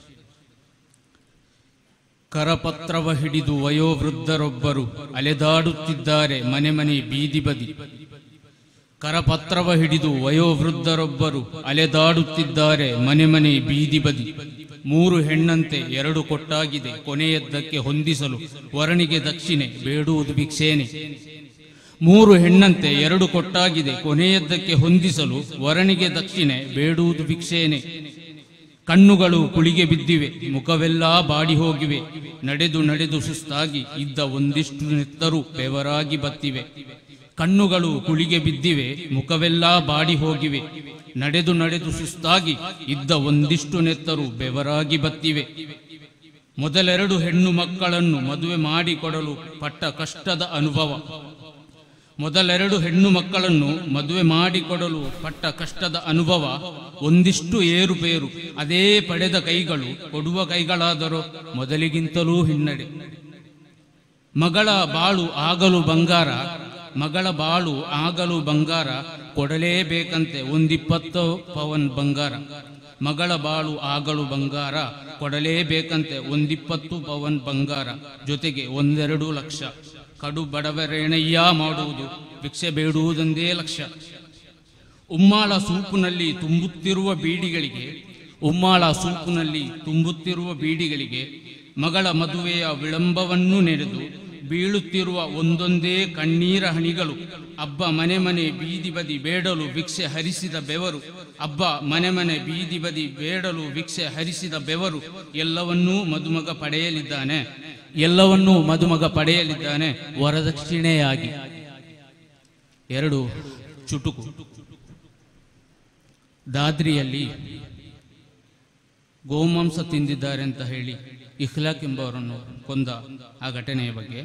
ಕರಪತ್ರವ ಹಿಡಿದು ವಯೋವೃದ್ಧರೊಬ್ಬರು ಅಲೆದಾಡುತ್ತಿದ್ದಾರೆ ಮನೆ ಮನೆ ಬೀದಿ ಬದಿ ಕರಪತ್ರವ ಹಿಡಿದು ವಯೋವೃದ್ಧರೊಬ್ಬರು ಅಲೆದಾಡುತ್ತಿದ್ದಾರೆ ಮನೆ ಮನೆ ಬೀದಿ ಬದಿ ಮೂರು ಹೆಣ್ಣಂತೆ ಎರಡು ಕೊಟ್ಟಾಗಿದೆ ಕೊನೆಯದ್ದಕ್ಕೆ ಹೊಂದಿಸಲು ವರನಿಗೆ ದಕ್ಷಿಣೆ ಬೇಡುವುದು ಭಿಕ್ಷೇನೆ ಮೂರು ಹೆಣ್ಣಂತೆ ಎರಡು ಕೊಟ್ಟಾಗಿದೆ ಕೊನೆಯದ್ದಕ್ಕೆ ಹೊಂದಿಸಲು ವರನಿಗೆ ದಕ್ಷಿಣೆ ಬೇಡುವುದು ಭಿಕ್ಷೇನೆ ಕಣ್ಣುಗಳು ಕುಳಿಗೆ ಬಿದ್ದಿವೆ ಮುಖವೆಲ್ಲ ಬಾಡಿ ಹೋಗಿವೆ ನಡೆದು ನಡೆದು ಸುಸ್ತಾಗಿ ಇದ್ದ ಒಂದಿಷ್ಟು ನೆತ್ತರು ಬೆವರಾಗಿ ಬತ್ತಿವೆ ಕಣ್ಣುಗಳು ಕುಳಿಗೆ ಬಿದ್ದಿವೆ ಮುಖವೆಲ್ಲ ಬಾಡಿ ಹೋಗಿವೆ ನಡೆದು ನಡೆದು ಸುಸ್ತಾಗಿ ಇದ್ದ ಒಂದಿಷ್ಟು ನೆತ್ತರು ಬೆವರಾಗಿ ಬತ್ತಿವೆ ಮೊದಲೆರಡು ಹೆಣ್ಣು ಮಕ್ಕಳನ್ನು ಮದುವೆ ಮಾಡಿಕೊಡಲು ಪಟ್ಟ ಕಷ್ಟದ ಅನುಭವ ಮೊದಲೆರಡು ಹೆಣ್ಣು ಮಕ್ಕಳನ್ನು ಮದುವೆ ಮಾಡಿಕೊಡಲು ಪಟ್ಟ ಕಷ್ಟದ ಅನುಭವ ಒಂದಿಷ್ಟು ಏರುಪೇರು ಅದೇ ಪಡೆದ ಕೈಗಳು ಕೊಡುವ ಕೈಗಳಾದರೂ ಮೊದಲಿಗಿಂತಲೂ ಹಿನ್ನಡೆ ಮಗಳ ಬಾಳು ಆಗಲು ಬಂಗಾರ ಮಗಳ ಬಾಳು ಆಗಲು ಬಂಗಾರ ಕೊಡಲೇಬೇಕಂತೆ ಒಂದಿಪ್ಪತ್ತು ಪವನ್ ಬಂಗಾರ ಮಗಳ ಬಾಳು ಆಗಲು ಬಂಗಾರ ಕೊಡಲೇಬೇಕಂತೆ ಒಂದಿಪ್ಪತ್ತು ಪವನ್ ಬಂಗಾರ ಜೊತೆಗೆ ಒಂದೆರಡು ಲಕ್ಷ ಕಡು ಬಡವರೇಣಯ್ಯ ಮಾಡುವುದು ಭಿಕ್ಷೆ ಬೇಡುವುದೊಂದೇ ಲಕ್ಷ್ಯ ಉಮ್ಮಾಳ ಸೂಪಿನಲ್ಲಿ ತುಂಬುತ್ತಿರುವ ಬೀಡಿಗಳಿಗೆ ಉಮ್ಮಾಳ ಸೂಪಿನಲ್ಲಿ ತುಂಬುತ್ತಿರುವ ಬೀಡಿಗಳಿಗೆ ಮಗಳ ಮದುವೆಯ ವಿಳಂಬವನ್ನು ನೆನೆದು ಬೀಳುತ್ತಿರುವ ಒಂದೊಂದೇ ಕಣ್ಣೀರ ಹಣಿಗಳು ಅಬ್ಬ ಮನೆ ಮನೆ ಬೀದಿ ಬದಿ ಬೇಡಲು ಭಿಕ್ಷೆ ಹರಿಸಿದ ಬೆವರು ಅಬ್ಬ ಮನೆ ಮನೆ ಬೀದಿ ಬದಿ ಬೇಡಲು ಭಿಕ್ಷೆ ಹರಿಸಿದ ಬೆವರು ಎಲ್ಲವನ್ನೂ ಮದುಮಗ ಪಡೆಯಲಿದ್ದಾನೆ ಎಲ್ಲವನ್ನೂ ಮದುಮಗ ಪಡೆಯಲಿದ್ದಾನೆ ವರದಕ್ಷಿಣೆಯಾಗಿ ಎರಡು ಚುಟುಕು ದಾದ್ರಿಯಲ್ಲಿ ಗೋಮಾಂಸ ತಿಂದಿದ್ದಾರೆ ಅಂತ ಹೇಳಿ ಇಖ್ಲಾಕ್ ಎಂಬವರನ್ನು ಕೊಂದ ಆ ಘಟನೆಯ ಬಗ್ಗೆ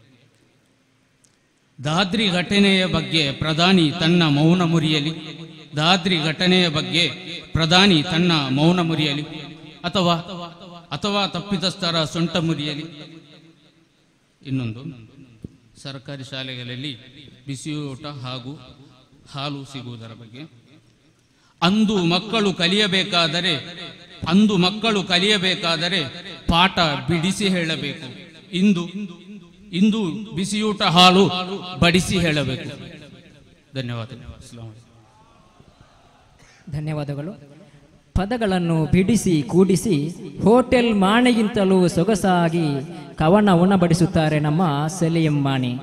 ದಾದ್ರಿ ಘಟನೆಯ ಬಗ್ಗೆ ಪ್ರಧಾನಿ ತನ್ನ ಮೌನ ಮುರಿಯಲಿ ದಾದ್ರಿ ಘಟನೆಯ ಬಗ್ಗೆ ಪ್ರಧಾನಿ ತನ್ನ ಮೌನ ಮುರಿಯಲಿ ಅಥವಾ ಅಥವಾ ತಪ್ಪಿತಸ್ಥರ ಸೊಂಟ ಮುರಿಯಲಿ ಇನ್ನೊಂದು ಸರ್ಕಾರಿ ಶಾಲೆಗಳಲ್ಲಿ ಬಿಸಿಯೂಟ ಹಾಗೂ ಹಾಲು ಸಿಗುವುದರ ಬಗ್ಗೆ ಅಂದು ಮಕ್ಕಳು ಕಲಿಯಬೇಕಾದರೆ ಅಂದು ಮಕ್ಕಳು ಕಲಿಯಬೇಕಾದರೆ ಪಾಠ ಬಿಡಿಸಿ ಹೇಳಬೇಕು ಇಂದು ಇಂದು ಬಿಸಿಯೂಟ ಹಾಲು ಬಡಿಸಿ ಹೇಳಬೇಕು ಧನ್ಯವಾದಗಳು ಅಸ್ಲಾಂ ವಲೈಕುಂ. ಧನ್ಯವಾದಗಳು ಪದಗಳನ್ನು ಬಿಡಿಸಿ ಕೂಡಿಸಿ ಹೋಟೆಲ್ ಮಾಣಿಗಿಂತಲೂ ಸೊಗಸಾಗಿ ಕವನ ಉಣಬಡಿಸುತ್ತಾರೆ ನಮ್ಮ ಸಲೀಂ ಮಾಣಿ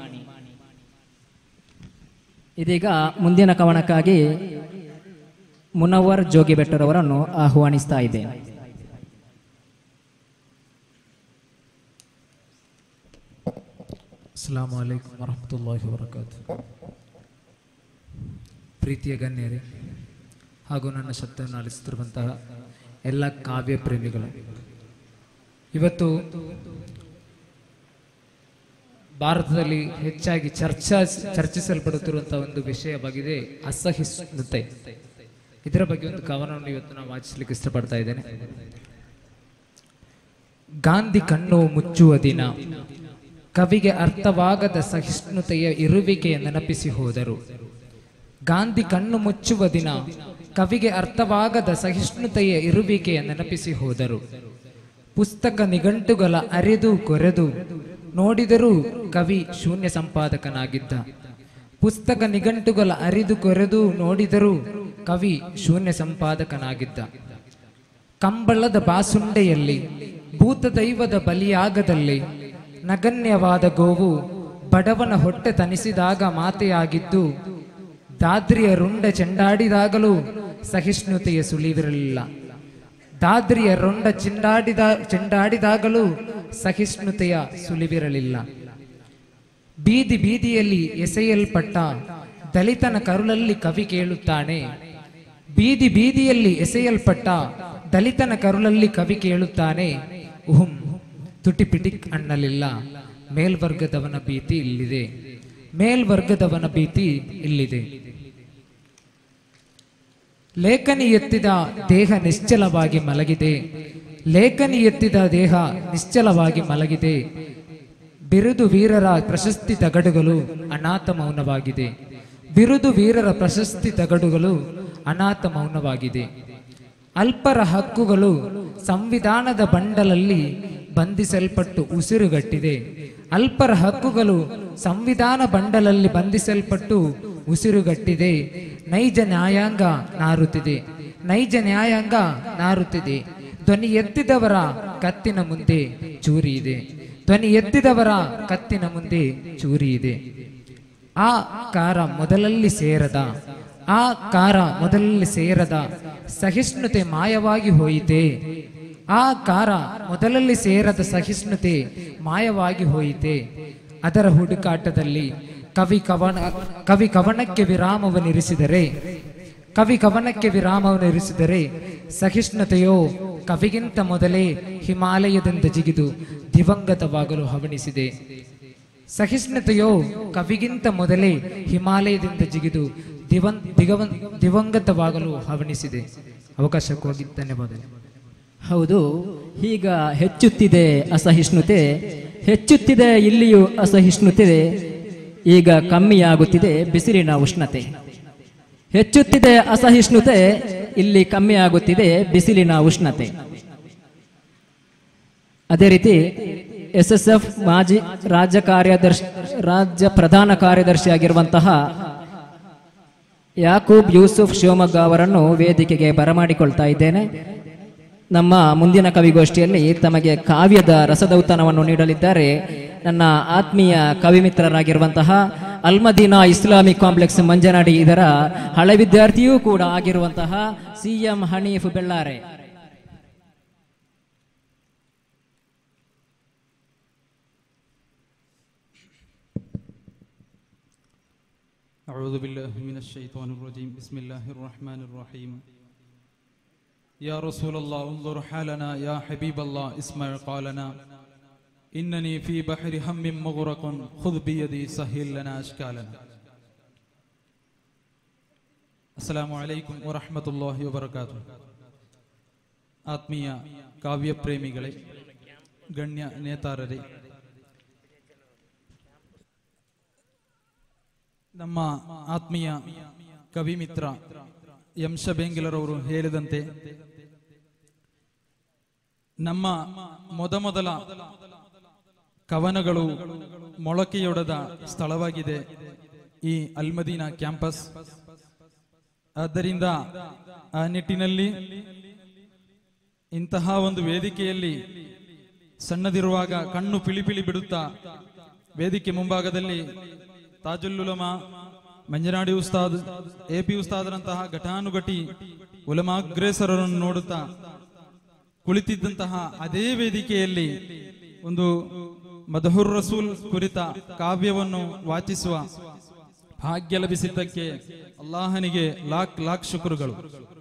ಇದೀಗ ಮುಂದಿನ ಕವನಕ್ಕಾಗಿ ಮುನವರ್ ಜೋಗಿಬೆಟ್ಟರವರನ್ನು ಆಹ್ವಾನಿಸ್ತಾ ಇದ್ದೇನೆ ಅಸ್ಲಾಂ ವಲೈಕುಂ ವರಹಮತುಲ್ಲಾಹಿ ವಬರಕಾತು ಪ್ರೀತಿಯ ಗಣ್ಯರೇ ಹಾಗೂ ನನ್ನ ಶಬ್ದವನ್ನು ಆಲಿಸುತ್ತಿರುವಂತಹ ಎಲ್ಲ ಕಾವ್ಯ ಪ್ರೇಮಿಗಳು ಇವತ್ತು ಭಾರತದಲ್ಲಿ ಹೆಚ್ಚಾಗಿ ಚರ್ಚಾ ಚರ್ಚಿಸಲ್ಪಡುತ್ತಿರುವಂತಹ ಒಂದು ವಿಷಯವಾಗಿದೆ ಅಸಹಿಷ್ಣುತೆ ಇದರ ಬಗ್ಗೆ ಒಂದು ಕವನವನ್ನು ಇವತ್ತು ನಾವು ವಾಚಿಸಲಿಕ್ಕೆ ಇಷ್ಟಪಡ್ತಾ ಇದ್ದೇನೆ ಗಾಂಧಿ ಕಣ್ಣು ಮುಚ್ಚುವ ದಿನ ಕವಿಗೆ ಅರ್ಥವಾಗದ ಸಹಿಷ್ಣುತೆಯ ಇರುವಿಕೆಯ ನೆನಪಿಸಿ ಹೋದರು ಗಾಂಧಿ ಕಣ್ಣು ಮುಚ್ಚುವ ದಿನ ಕವಿಗೆ ಅರ್ಥವಾಗದ ಸಹಿಷ್ಣುತೆಯ ಇರುವಿಕೆಯ ನೆನಪಿಸಿ ಹೋದರು ಪುಸ್ತಕ ನಿಘಂಟುಗಳ ಅರೆದು ಕೊರೆದು ನೋಡಿದರೂ ಕವಿ ಶೂನ್ಯ ಸಂಪಾದಕನಾಗಿದ್ದ ಪುಸ್ತಕ ನಿಘಂಟುಗಳ ಅರಿದು ಕೊರೆದು ನೋಡಿದರೂ ಕವಿ ಶೂನ್ಯ ಸಂಪಾದಕನಾಗಿದ್ದ ಕಂಬಳದ ಬಾಸುಂಡೆಯಲ್ಲಿ ಭೂತದೈವದ ಬಲಿಯಾಗದಲ್ಲಿ ನಗಣ್ಯವಾದ ಗೋವು ಬಡವನ ಹೊಟ್ಟೆ ತನಿಸಿದಾಗ ಮಾತೆಯಾಗಿದ್ದು ದಾದ್ರಿಯ ರುಂಡ ಚೆಂಡಾಡಿದಾಗಲೂ ಸಹಿಷ್ಣುತೆಯ ಸುಳಿವಿರಲಿಲ್ಲ ದಾದ್ರಿಯ ರೊಂಡ ಚೆಂಡಾಡಿದ ಚೆಂಡಾಡಿದಾಗಲೂ ಸಹಿಷ್ಣುತೆಯ ಸುಳಿವಿರಲಿಲ್ಲ ಬೀದಿ ಬೀದಿಯಲ್ಲಿ ಎಸೆಯಲ್ಪಟ್ಟ ದಲಿತನ ಕರುಳಲ್ಲಿ ಕವಿ ಕೇಳುತ್ತಾನೆ ಬೀದಿ ಬೀದಿಯಲ್ಲಿ ಎಸೆಯಲ್ಪಟ್ಟ ದಲಿತನ ಕರುಳಲ್ಲಿ ಕವಿ ಕೇಳುತ್ತಾನೆ ಉಹುಂ ತುಟಿಪಿಟಿಕ್ ಅನ್ನಲಿಲ್ಲ ಮೇಲ್ವರ್ಗದವನ ಭೀತಿ ಇಲ್ಲಿದೆ ಮೇಲ್ವರ್ಗದವನ ಭೀತಿ ಇಲ್ಲಿದೆ ಲೇಖನಿ ಎತ್ತಿದ ದೇಹ ನಿಶ್ಚಲವಾಗಿ ಮಲಗಿದೆ ಲೇಖನಿ ಎತ್ತಿದ ದೇಹ ನಿಶ್ಚಲವಾಗಿ ಮಲಗಿದೆ ಬಿರುದು ವೀರರ ಪ್ರಶಸ್ತಿ ತಗಡುಗಳು ಅನಾಥ ಮೌನವಾಗಿದೆ ಬಿರುದು ವೀರರ ಪ್ರಶಸ್ತಿ ತಗಡುಗಳು ಅನಾಥ ಮೌನವಾಗಿದೆ ಅಲ್ಪರ ಹಕ್ಕುಗಳು ಸಂವಿಧಾನದ ಬಂಡಲಲ್ಲಿ ಬಂಧಿಸಲ್ಪಟ್ಟು ಉಸಿರುಗಟ್ಟಿದೆ ಅಲ್ಪರ ಹಕ್ಕುಗಳು ಸಂವಿಧಾನ ಬಂಡಲಲ್ಲಿ ಬಂಧಿಸಲ್ಪಟ್ಟು ಉಸಿರುಗಟ್ಟಿದೆ ನೈಜ ನ್ಯಾಯಾಂಗ ನಾರುತ್ತಿದೆ ನೈಜ ನ್ಯಾಯಾಂಗ ನಾರುತ್ತಿದೆ ಧ್ವನಿ ಎತ್ತಿದವರ ಕತ್ತಿನ ಮುಂದೆ ಚೂರಿ ಇದೆ ಧ್ವನಿ ಎತ್ತಿದವರ ಕತ್ತಿನ ಮುಂದೆ ಚೂರಿ ಇದೆ ಆ ಕಾರ ಮೊದಲಲ್ಲಿ ಸೇರದ ಆ ಕಾರ ಮೊದಲಲ್ಲಿ ಸೇರದ ಸಹಿಷ್ಣುತೆ ಮಾಯವಾಗಿ ಹೋಯಿತೆ ಆ ಕಾರ ಮೊದಲಲ್ಲಿ ಸೇರದ ಸಹಿಷ್ಣುತೆ ಮಾಯವಾಗಿ ಹೋಯಿತೆ ಅದರ ಹುಡುಕಾಟದಲ್ಲಿ ಕವಿ ಕವನ ಕವಿ ಕವನಕ್ಕೆ ವಿರಾಮವನ್ನಿರಿಸಿದರೆ ಕವಿ ಕವನಕ್ಕೆ ವಿರಾಮವನ್ನಿರಿಸಿದರೆ ಸಹಿಷ್ಣುತೆಯೋ ಕವಿಗಿಂತ ಮೊದಲೇ ಹಿಮಾಲಯದಿಂದ ಜಿಗಿದು ದಿವಂಗತವಾಗಲು ಹವಣಿಸಿದೆ ಸಹಿಷ್ಣುತೆಯೋ ಕವಿಗಿಂತ ಮೊದಲೇ ಹಿಮಾಲಯದಿಂದ ಜಿಗಿದು ದಿವನ್ ದಿಗವನ್ ದಿವಂಗತವಾಗಲು ಹವಣಿಸಿದೆ ಅವಕಾಶಕ್ಕಾಗಿ ಧನ್ಯವಾದಗಳು ಹೌದು ಈಗ ಹೆಚ್ಚುತ್ತಿದೆ ಅಸಹಿಷ್ಣುತೆ ಹೆಚ್ಚುತ್ತಿದೆ ಇಲ್ಲಿಯೂ ಅಸಹಿಷ್ಣುತೆ ಈಗ ಕಮ್ಮಿಯಾಗುತ್ತಿದೆ ಬಿಸಿಲಿನ ಉಷ್ಣತೆ ಹೆಚ್ಚುತ್ತಿದೆ ಅಸಹಿಷ್ಣುತೆ ಇಲ್ಲಿ ಕಮ್ಮಿಯಾಗುತ್ತಿದೆ ಬಿಸಿಲಿನ ಉಷ್ಣತೆ ಅದೇ ರೀತಿ ಎಸ್ ಎಸ್ ಎಫ್ ಮಾಜಿ ರಾಜ್ಯ ಕಾರ್ಯದರ್ಶಿ ರಾಜ್ಯ ಪ್ರಧಾನ ಕಾರ್ಯದರ್ಶಿಯಾಗಿರುವಂತಹ ಯಾಕೂಬ್ ಯೂಸುಫ್ ಶಿವಮೊಗ್ಗ ಅವರನ್ನು ವೇದಿಕೆಗೆ ಬರಮಾಡಿಕೊಳ್ತಾ ಇದ್ದೇನೆ ನಮ್ಮ ಮುಂದಿನ ಕವಿಗೋಷ್ಠಿಯಲ್ಲಿ ತಮಗೆ ಕಾವ್ಯದ ರಸದೌತಣವನ್ನು ನೀಡಲಿದ್ದಾರೆ ನನ್ನ ಆತ್ಮೀಯ ಕವಿ ಮಿತ್ರರಾಗಿರುವಂತಹ ಅಲ್ಮದೀನಾ ಇಸ್ಲಾಮಿಕ್ ಕಾಂಪ್ಲೆಕ್ಸ್ ಮಂಜನಾಡಿ ಇದರ ಹಳೆ ವಿದ್ಯಾರ್ಥಿಯೂ ಕೂಡ ಆಗಿರುವಂತಹ ಸಿ ಎಂ ಹನೀಫ್ ಬೆಳ್ಳಾರೆ أعوذ بالله من الشيطان الرجيم بسم الله الرحمن الرحيم يا رسول الله انظر حالنا يا حبيب الله اسمع قالنا إنني في بحر هم مغرق خذ بيدي سهل لنا أشكالنا السلام عليكم ورحمة الله وبركاته ಆತ್ಮೀಯ ಕಾವ್ಯ ಪ್ರೇಮಿಗಳೇ ಗಣ್ಯ ನೇತಾರರೇ ನಮ್ಮ ಆತ್ಮೀಯ ಕವಿ ಮಿತ್ರ ಎಂ ಶಬೇಂಗಿಲರವರು ಹೇಳಿದಂತೆ ನಮ್ಮ ಮೊದಮೊದಲ ಕವನಗಳು ಮೊಳಕೆಯೊಡೆದ ಸ್ಥಳವಾಗಿದೆ ಈ ಅಲ್ಮದೀನಾ ಕ್ಯಾಂಪಸ್ ಆದ್ದರಿಂದ ಆ ನಿಟ್ಟಿನಲ್ಲಿ ಇಂತಹ ಒಂದು ವೇದಿಕೆಯಲ್ಲಿ ಸಣ್ಣದಿರುವಾಗ ಕಣ್ಣು ಪಿಳಿಪಿಳಿ ಬಿಡುತ್ತಾ ವೇದಿಕೆ ಮುಂಭಾಗದಲ್ಲಿ ತಾಜುಲ್ಲುಲಮಾ ಮಂಜನಾಡಿ ಉಸ್ತಾದ್ ಎ ಪಿ ಉಸ್ತಾದರಂತಹ ಘಟಾನುಘಟಿ ಉಲಮಾಗ್ರೇಸರರನ್ನು ನೋಡುತ್ತಾ ಕುಳಿತಿದ್ದಂತಹ ಅದೇ ವೇದಿಕೆಯಲ್ಲಿ ಒಂದು ಮದಹುರ್ ರಸೂಲ್ ಕುರಿತ ಕಾವ್ಯವನ್ನು ವಾಚಿಸುವ ಭಾಗ್ಯ ಲಭಿಸಿದ್ದಕ್ಕೆ ಅಲ್ಲಾಹನಿಗೆ ಲಾಕ್ ಲಾಕ್ ಶುಕ್ರುಗಳು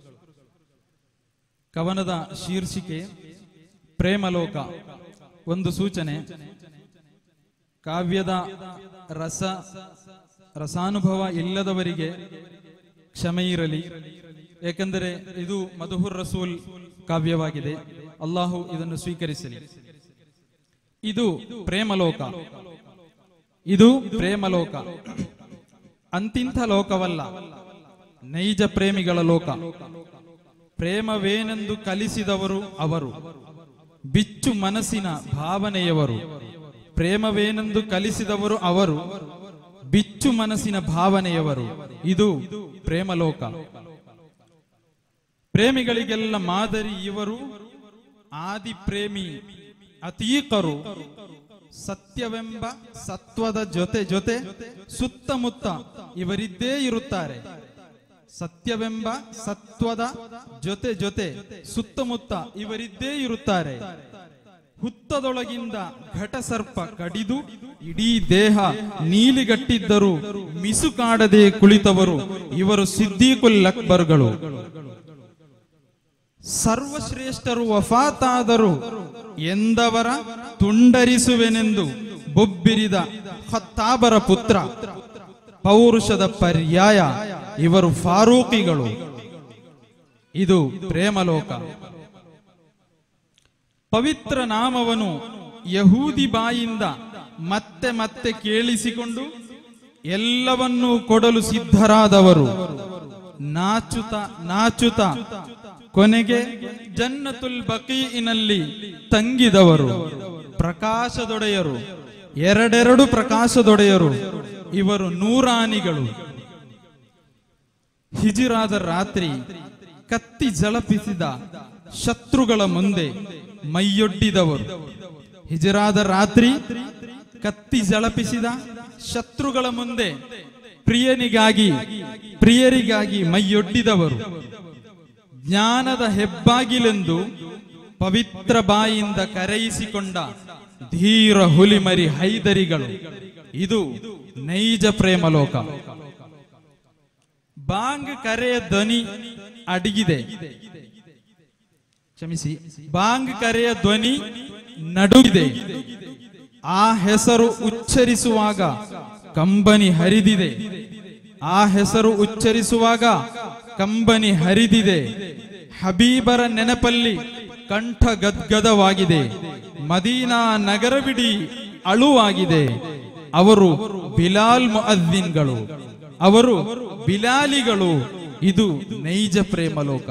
ಕವನದ ಶೀರ್ಷಿಕೆ ಪ್ರೇಮಲೋಕ ಒಂದು ಸೂಚನೆ ಕಾವ್ಯದ ರಸ ರಸಾನುಭವ ಇಲ್ಲದವರಿಗೆ ಕ್ಷಮೆ ಇರಲಿ ಏಕೆಂದರೆ ಇದು ಮಧುಹುರ್ ರಸೂಲ್ ಕಾವ್ಯವಾಗಿದೆ ಅಲ್ಲಾಹು ಇದನ್ನು ಸ್ವೀಕರಿಸಲಿ ಇದು ಪ್ರೇಮಲೋಕ ಇದು ಪ್ರೇಮಲೋಕ ಅಂತಿಂಥ ಲೋಕವಲ್ಲ ನೈಜ ಪ್ರೇಮಿಗಳ ಲೋಕ ಪ್ರೇಮವೇನೆಂದು ಕಲಿಸಿದವರು ಅವರು ಬಿಚ್ಚು ಮನಸ್ಸಿನ ಭಾವನೆಯವರು ಪ್ರೇಮವೇನೆಂದು ಕಲಿಸಿದವರು ಅವರು ಬಿಚ್ಚು ಮನಸ್ಸಿನ ಭಾವನೆಯವರು ಇದು ಪ್ರೇಮಲೋಕ ಪ್ರೇಮಿಗಳಿಗೆಲ್ಲ ಮಾದರಿ ಇವರು ಆದಿ ಪ್ರೇಮಿ ಅತೀಕರು ಸತ್ಯವೆಂಬ ಸತ್ವದ ಜೊತೆ ಜೊತೆ ಸುತ್ತಮುತ್ತ ಇವರಿದ್ದೇ ಇರುತ್ತಾರೆ ಸತ್ಯವೆಂಬ ಸತ್ವದ ಜೊತೆ ಜೊತೆ ಸುತ್ತಮುತ್ತ ಇವರಿದ್ದೇ ಇರುತ್ತಾರೆ ಹುತ್ತದೊಳಗಿಂದ ಘಟಸರ್ಪ ಕಡಿದು ಇಡೀ ದೇಹ ನೀಲಿಗಟ್ಟಿದ್ದರು ಮಿಸುಕಾಡದೆ ಕುಳಿತವರು ಇವರು ಸಿದ್ದೀಕುಲ್ ಅಕ್ಬರ್ಗಳು ಸರ್ವಶ್ರೇಷ್ಠರು ವಫಾತಾದರು ಎಂದವರ ತುಂಡರಿಸುವೆನೆಂದು ಬೊಬ್ಬಿರಿದ ಖತ್ತಾಬರ ಪುತ್ರ ಪೌರುಷದ ಪರ್ಯಾಯ ಇವರು ಫಾರೂಕಿಗಳು ಇದು ಪ್ರೇಮಲೋಕ ಪವಿತ್ರ ನಾಮವನು ಯಹೂದಿ ಬಾಯಿಂದ ಮತ್ತೆ ಮತ್ತೆ ಕೇಳಿಸಿಕೊಂಡು ಎಲ್ಲವನ್ನೂ ಕೊಡಲು ಸಿದ್ಧರಾದವರು ನಾಚುತ ನಾಚುತ ಕೊನೆಗೆ ಜನ್ನತುಲ್ ಬಕೀನಲ್ಲಿ ತಂಗಿದವರು ಪ್ರಕಾಶದೊಡೆಯರು ಎರಡೆರಡು ಪ್ರಕಾಶದೊಡೆಯರು ಇವರು ನೂರಾನಿಗಳು ಹಿಜಿರಾದ ರಾತ್ರಿ ಕತ್ತಿ ಜಳಪಿಸಿದ ಶತ್ರುಗಳ ಮುಂದೆ ಮೈಯೊಡ್ಡಿದವರು ಹಿಜರಾದ ರಾತ್ರಿ ಕತ್ತಿ ಜಳಪಿಸಿದ ಶತ್ರುಗಳ ಮುಂದೆ ಪ್ರಿಯನಿಗಾಗಿ ಪ್ರಿಯರಿಗಾಗಿ ಮೈಯೊಡ್ಡಿದವರು ಜ್ಞಾನದ ಹೆಬ್ಬಾಗಿಲೆಂದು ಪವಿತ್ರ ಬಾಯಿಂದ ಕರೆಯಿಸಿಕೊಂಡ ಧೀರ ಹುಲಿಮರಿ ಹೈದರಿಗಳು ಇದು ನೈಜ ಪ್ರೇಮಲೋಕ ಬಾಂಗ್ ಕರೆಯ ಧ್ವನಿ ಅಡಗಿದೆ ಕ್ಷಮಿಸಿ ಬಾಂಗ್ ಕರೆಯ ಧ್ವನಿ ನಡುಗಿದೆ ಆ ಹೆಸರು ಉಚ್ಚರಿಸುವಾಗ ಕಂಬನಿ ಹರಿದಿದೆ ಆ ಹೆಸರು ಉಚ್ಚರಿಸುವಾಗ ಕಂಬನಿ ಹರಿದಿದೆ ಹಬೀಬರ ನೆನಪಲ್ಲಿ ಕಂಠ ಗದ್ಗದವಾಗಿದೆ ಮದೀನಾ ನಗರವಿಡೀ ಅಳುವಾಗಿದೆ ಅವರು ಬಿಲಾಲ್ ಮುಅದ್ದಿನ್ಗಳು ಅವರು ಬಿಲಾಲಿಗಳು ಇದು ನೈಜ ಪ್ರೇಮಲೋಕ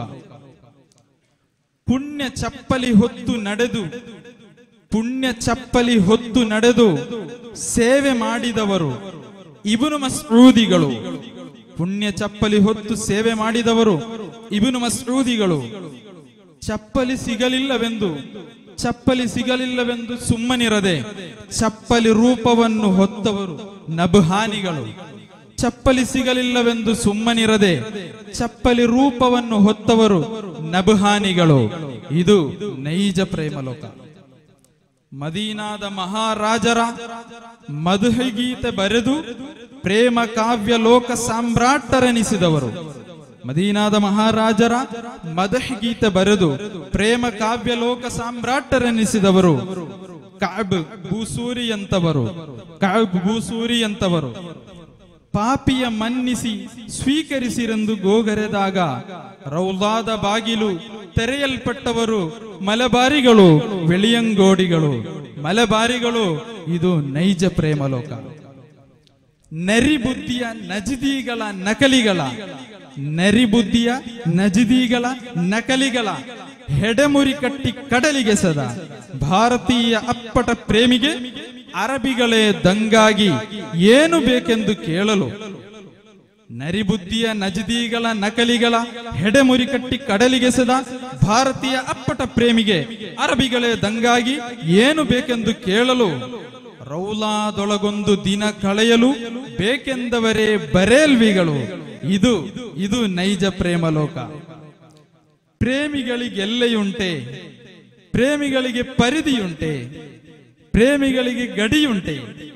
ಪುಣ್ಯ ಚಪ್ಪಲಿ ಹೊತ್ತು ನಡೆದು ಪುಣ್ಯ ಚಪ್ಪಲಿ ಹೊತ್ತು ನಡೆದು ಸೇವೆ ಮಾಡಿದವರು ಇಬನು ಮಸ್ರೂದಿಗಳು ಪುಣ್ಯ ಚಪ್ಪಲಿ ಹೊತ್ತು ಸೇವೆ ಮಾಡಿದವರು ಇಬನು ಮಸ್ರೂದಿಗಳು ಚಪ್ಪಲಿ ಸಿಗಲಿಲ್ಲವೆಂದು ಚಪ್ಪಲಿ ಸಿಗಲಿಲ್ಲವೆಂದು ಸುಮ್ಮನಿರದೆ ಚಪ್ಪಲಿ ರೂಪವನ್ನು ಹೊತ್ತವರು ನಭಹಾನಿಗಳು ಚಪ್ಪಲಿ ಸಿಗಲಿಲ್ಲವೆಂದು ಸುಮ್ಮನಿರದೆ ಚಪ್ಪಲಿ ರೂಪವನ್ನು ಹೊತ್ತವರು ನಭಹಾನಿಗಳು ಇದು ನೈಜ ಪ್ರೇಮಲೋಕ ಮದೀನಾದ ಮಹಾರಾಜರ ಮಧುಗೀತೆ ಬರೆದು ಪ್ರೇಮ ಕಾವ್ಯ ಲೋಕ ಸಾಮ್ರಾಟರೆನಿಸಿದವರು ಮದೀನಾದ ಮಹಾರಾಜರ ಮದಹಗೀತೆ ಬರೆದು ಪ್ರೇಮ ಕಾವ್ಯ ಲೋಕ ಸಾಮ್ರಾಟರೆನಿಸಿದವರು ಕಾಬ್ ಭೂಸೂರಿ ಅಂತವರು ಕಾಬ್ ಭೂಸೂರಿ ಅಂತವರು ಪಾಪಿಯ ಮನ್ನಿಸಿ ಸ್ವೀಕರಿಸಿರೆಂದು ಗೋಗರೆದಾಗ ರೌಲಾದ ಬಾಗಿಲು ತೆರೆಯಲ್ಪಟ್ಟವರು ಮಲಬಾರಿಗಳು ಬೆಳಿಯಂಗೋಡಿಗಳು ಮಲಬಾರಿಗಳು ಇದು ನೈಜ ಪ್ರೇಮಲೋಕ ನರಿಬುದ್ಧಿಯ ನಜದೀಗಳ ನಕಲಿಗಳ ನರಿಬುದ್ಧಿಯ ನಜದೀಗಳ ನಕಲಿಗಳ ಹೆಡೆಮುರಿ ಕಟ್ಟಿ ಕಡಲಿಗೆಸದ ಭಾರತೀಯ ಅಪ್ಪಟ ಪ್ರೇಮಿಗೆ ಅರಬಿಗಳೇ ದಂಗಾಗಿ ಏನು ಬೇಕೆಂದು ಕೇಳಲು ನರಿಬುದ್ಧಿಯ ನಜದೀಗಳ ನಕಲಿಗಳ ಹೆಡೆಮುರಿ ಕಟ್ಟಿ ಕಡಲಿಗೆಸೆದ ಭಾರತೀಯ ಅಪ್ಪಟ ಪ್ರೇಮಿಗೆ ಅರಬಿಗಳೇ ದಂಗಾಗಿ ಏನು ಬೇಕೆಂದು ಕೇಳಲು ರೌಲಾದೊಳಗೊಂದು ದಿನ ಕಳೆಯಲು ಬೇಕೆಂದವರೇ ಬರೇಲ್ವಿಗಳು ಇದು ಇದು ನೈಜ ಪ್ರೇಮಲೋಕ ಪ್ರೇಮಿಗಳಿಗೆಲ್ಲೆಯುಂಟೆ ಪ್ರೇಮಿಗಳಿಗೆ ಪರಿಧಿಯುಂಟೆ ಪ್ರೇಮಿಗಳಿಗೆ ಗಡಿಯುಂಟೆ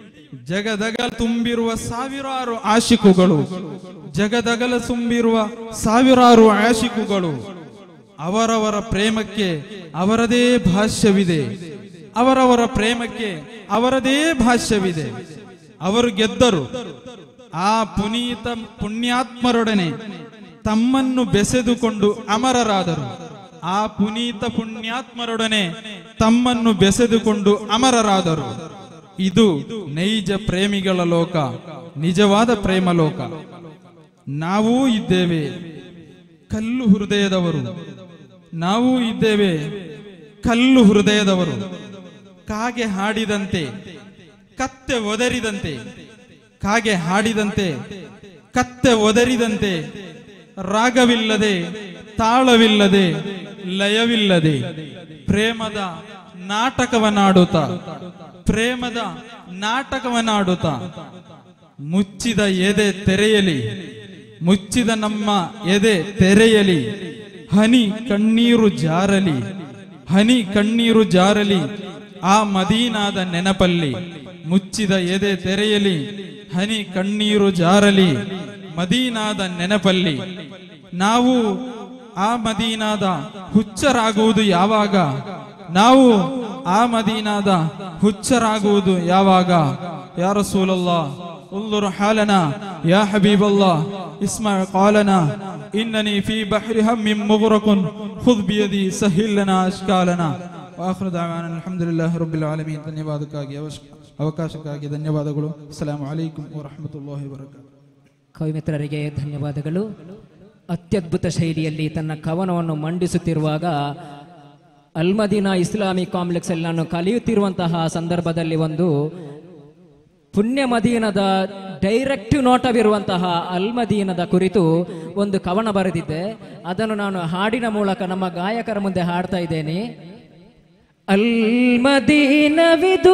ಜಗದಗಲ ತುಂಬಿರುವ ಸಾವಿರಾರು ಆಶಿಕುಗಳು ಜಗದಗಲ ತುಂಬಿರುವ ಸಾವಿರಾರು ಆಶಿಕುಗಳು ಅವರವರ ಪ್ರೇಮಕ್ಕೆ ಅವರದೇ ಭಾಷ್ಯವಿದೆ ಅವರವರ ಪ್ರೇಮಕ್ಕೆ ಅವರದೇ ಭಾಷ್ಯವಿದೆ ಅವರು ಗೆದ್ದರು ಆ ಪುನೀತ ಪುಣ್ಯಾತ್ಮರೊಡನೆ ತಮ್ಮನ್ನು ಬೆಸೆದುಕೊಂಡು ಅಮರರಾದರು ಆ ಪುನೀತ ಪುಣ್ಯಾತ್ಮರೊಡನೆ ತಮ್ಮನ್ನು ಬೆಸೆದುಕೊಂಡು ಅಮರರಾದರು ಇದು ನೈಜ ಪ್ರೇಮಿಗಳ ಲೋಕ ನಿಜವಾದ ಪ್ರೇಮ ಲೋಕ ನಾವೂ ಇದ್ದೇವೆ ಕಲ್ಲು ಹೃದಯದವರು ನಾವೂ ಇದ್ದೇವೆ ಕಲ್ಲು ಹೃದಯದವರು ಕಾಗೆ ಹಾಡಿದಂತೆ ಕತ್ತೆ ಒದರಿದಂತೆ ಕಾಗೆ ಹಾಡಿದಂತೆ ಕತ್ತೆ ಒದರಿದಂತೆ ರಾಗವಿಲ್ಲದೆ ತಾಳವಿಲ್ಲದೆ ಲಯವಿಲ್ಲದೆ ಪ್ರೇಮದ ನಾಟಕವನ್ನಾಡುತ್ತ ಪ್ರೇಮದ ನಾಟಕವನ್ನಾಡುತ್ತ ಮುಚ್ಚಿದ ಎದೆ ತೆರೆಯಲಿ ಮುಚ್ಚಿದ ನಮ್ಮ ಎದೆ ತೆರೆಯಲಿ ಹನಿ ಕಣ್ಣೀರು ಜಾರಲಿ ಹನಿ ಕಣ್ಣೀರು ಜಾರಲಿ ಆ ಮದೀನಾದ ನೆನಪಲ್ಲಿ ಮುಚ್ಚಿದ ಎದೆ ತೆರೆಯಲಿ ಹನಿ ಕಣ್ಣೀರು ಜಾರಲಿ ಮದೀನಾದ ನೆನಪಲ್ಲಿ ನಾವು ಆ ಮದೀನಾದ ಹುಚ್ಚರಾಗುವುದು ಯಾವಾಗ ನಾವು ಆ ಮದೀನಾದ ಹುಚ್ಚರಾಗುವುದು ಯಾವಾಗ ಯಾ ರಸೂಲಲ್ಲಾ انظر حالنا يا حبيب الله اسمع قالنا إنني في بحر هم مغرق خذ بيدي سهل لنا أشكالنا واخر دعوانا الحمد لله رب العالمين ಧನ್ಯವಾದಕ್ಕಾಗಿ ಅವಶ್ಯ ಅವಕಾಶಕ್ಕಾಗಿ ಧನ್ಯವಾದಗಳು ಅಸ್ಸಲಾಮು ಅಲೈಕುಂ ವರಹಮತುಲ್ಲಾಹಿ ವಬರಕಾತು ಕವಿಮಿತ್ರರಿಗೆ ಧನ್ಯವಾದಗಳು ಅತ್ಯದ್ಭುತ ಶೈಲಿಯಲ್ಲಿ ತನ್ನ ಕವನವನ್ನು ಮಂಡಿಸುತ್ತಿರುವಾಗ ಅಲ್ಮದೀನಾ ಇಸ್ಲಾಮಿಕ್ ಕಾಂಪ್ಲೆಕ್ಸ್ ಅಲ್ಲಿ ನಾನು ಕಲಿಯುತ್ತಿರುವಂತಹ ಸಂದರ್ಭದಲ್ಲಿ ಒಂದು ಪುಣ್ಯ ಮದೀನದ ಡೈರೆಕ್ಟ್ ನೋಟವಿರುವಂತಹ ಅಲ್ಮದೀನದ ಕುರಿತು ಒಂದು ಕವನ ಬರೆದಿದ್ದೆ ಅದನ್ನು ನಾನು ಹಾಡಿನ ಮೂಲಕ ನಮ್ಮ ಗಾಯಕರ ಮುಂದೆ ಹಾಡ್ತಾ ಇದ್ದೇನೆ ಅಲ್ಮದೀನವಿದು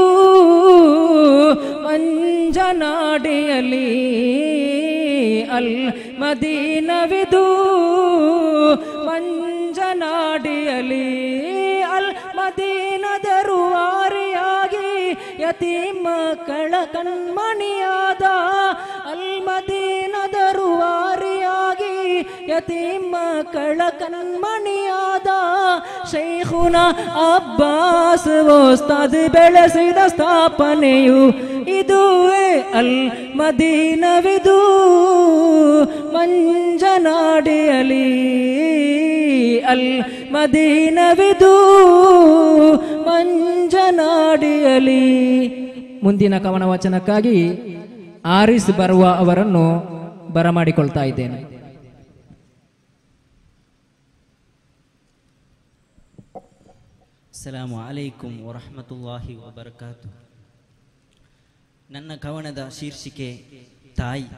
ಮಂಜನಾಡಿಯಲಿ ಅಲ್ ಮದೀನವಿದು ಮಂಜನಾಡಿಯಲಿ ಅಲ್ ಮದೀನದರುವಾರಿಯಾಗಿ ಯತೀಮ ಕಳ ಕಣ್ಮಣಿಯಾದ ಅಲ್ ಮದೀನದರುವಾರಿಯಾಗಿ ಯತೀಮ ಕಳ ಕಣ್ಮಣಿಯಾದ ಶೈಖುನ ಅಬ್ಬಾಸ್ ಓಸ್ತಾದ್ ಬೆಳೆಸಿದ ಸ್ಥಾಪನೆಯು ಇದುವೇ ಅಲ್ ಮದೀನವಿದು ಮಂಜನಾಡಿಯಲಿ ಅಲ್ ಮದೀನವಿದು ಮಂಜನಾಡಿಯಲಿ ಮುಂದಿನ ಕವನ ವಚನಕ್ಕಾಗಿ ಆರಿಸ್ ಬರುವ ಅವರನ್ನು ಬರಮಾಡಿಕೊಳ್ತಾ ಇದ್ದೇನೆ ಅಸ್ಸಲಾಮು ಅಲೈಕುಂ ವರಹಮತುಲ್ಲಾಹಿ ವಬರಕಾತು ನನ್ನ ಕವನದ ಶೀರ್ಷಿಕೆ ತಾಯಿ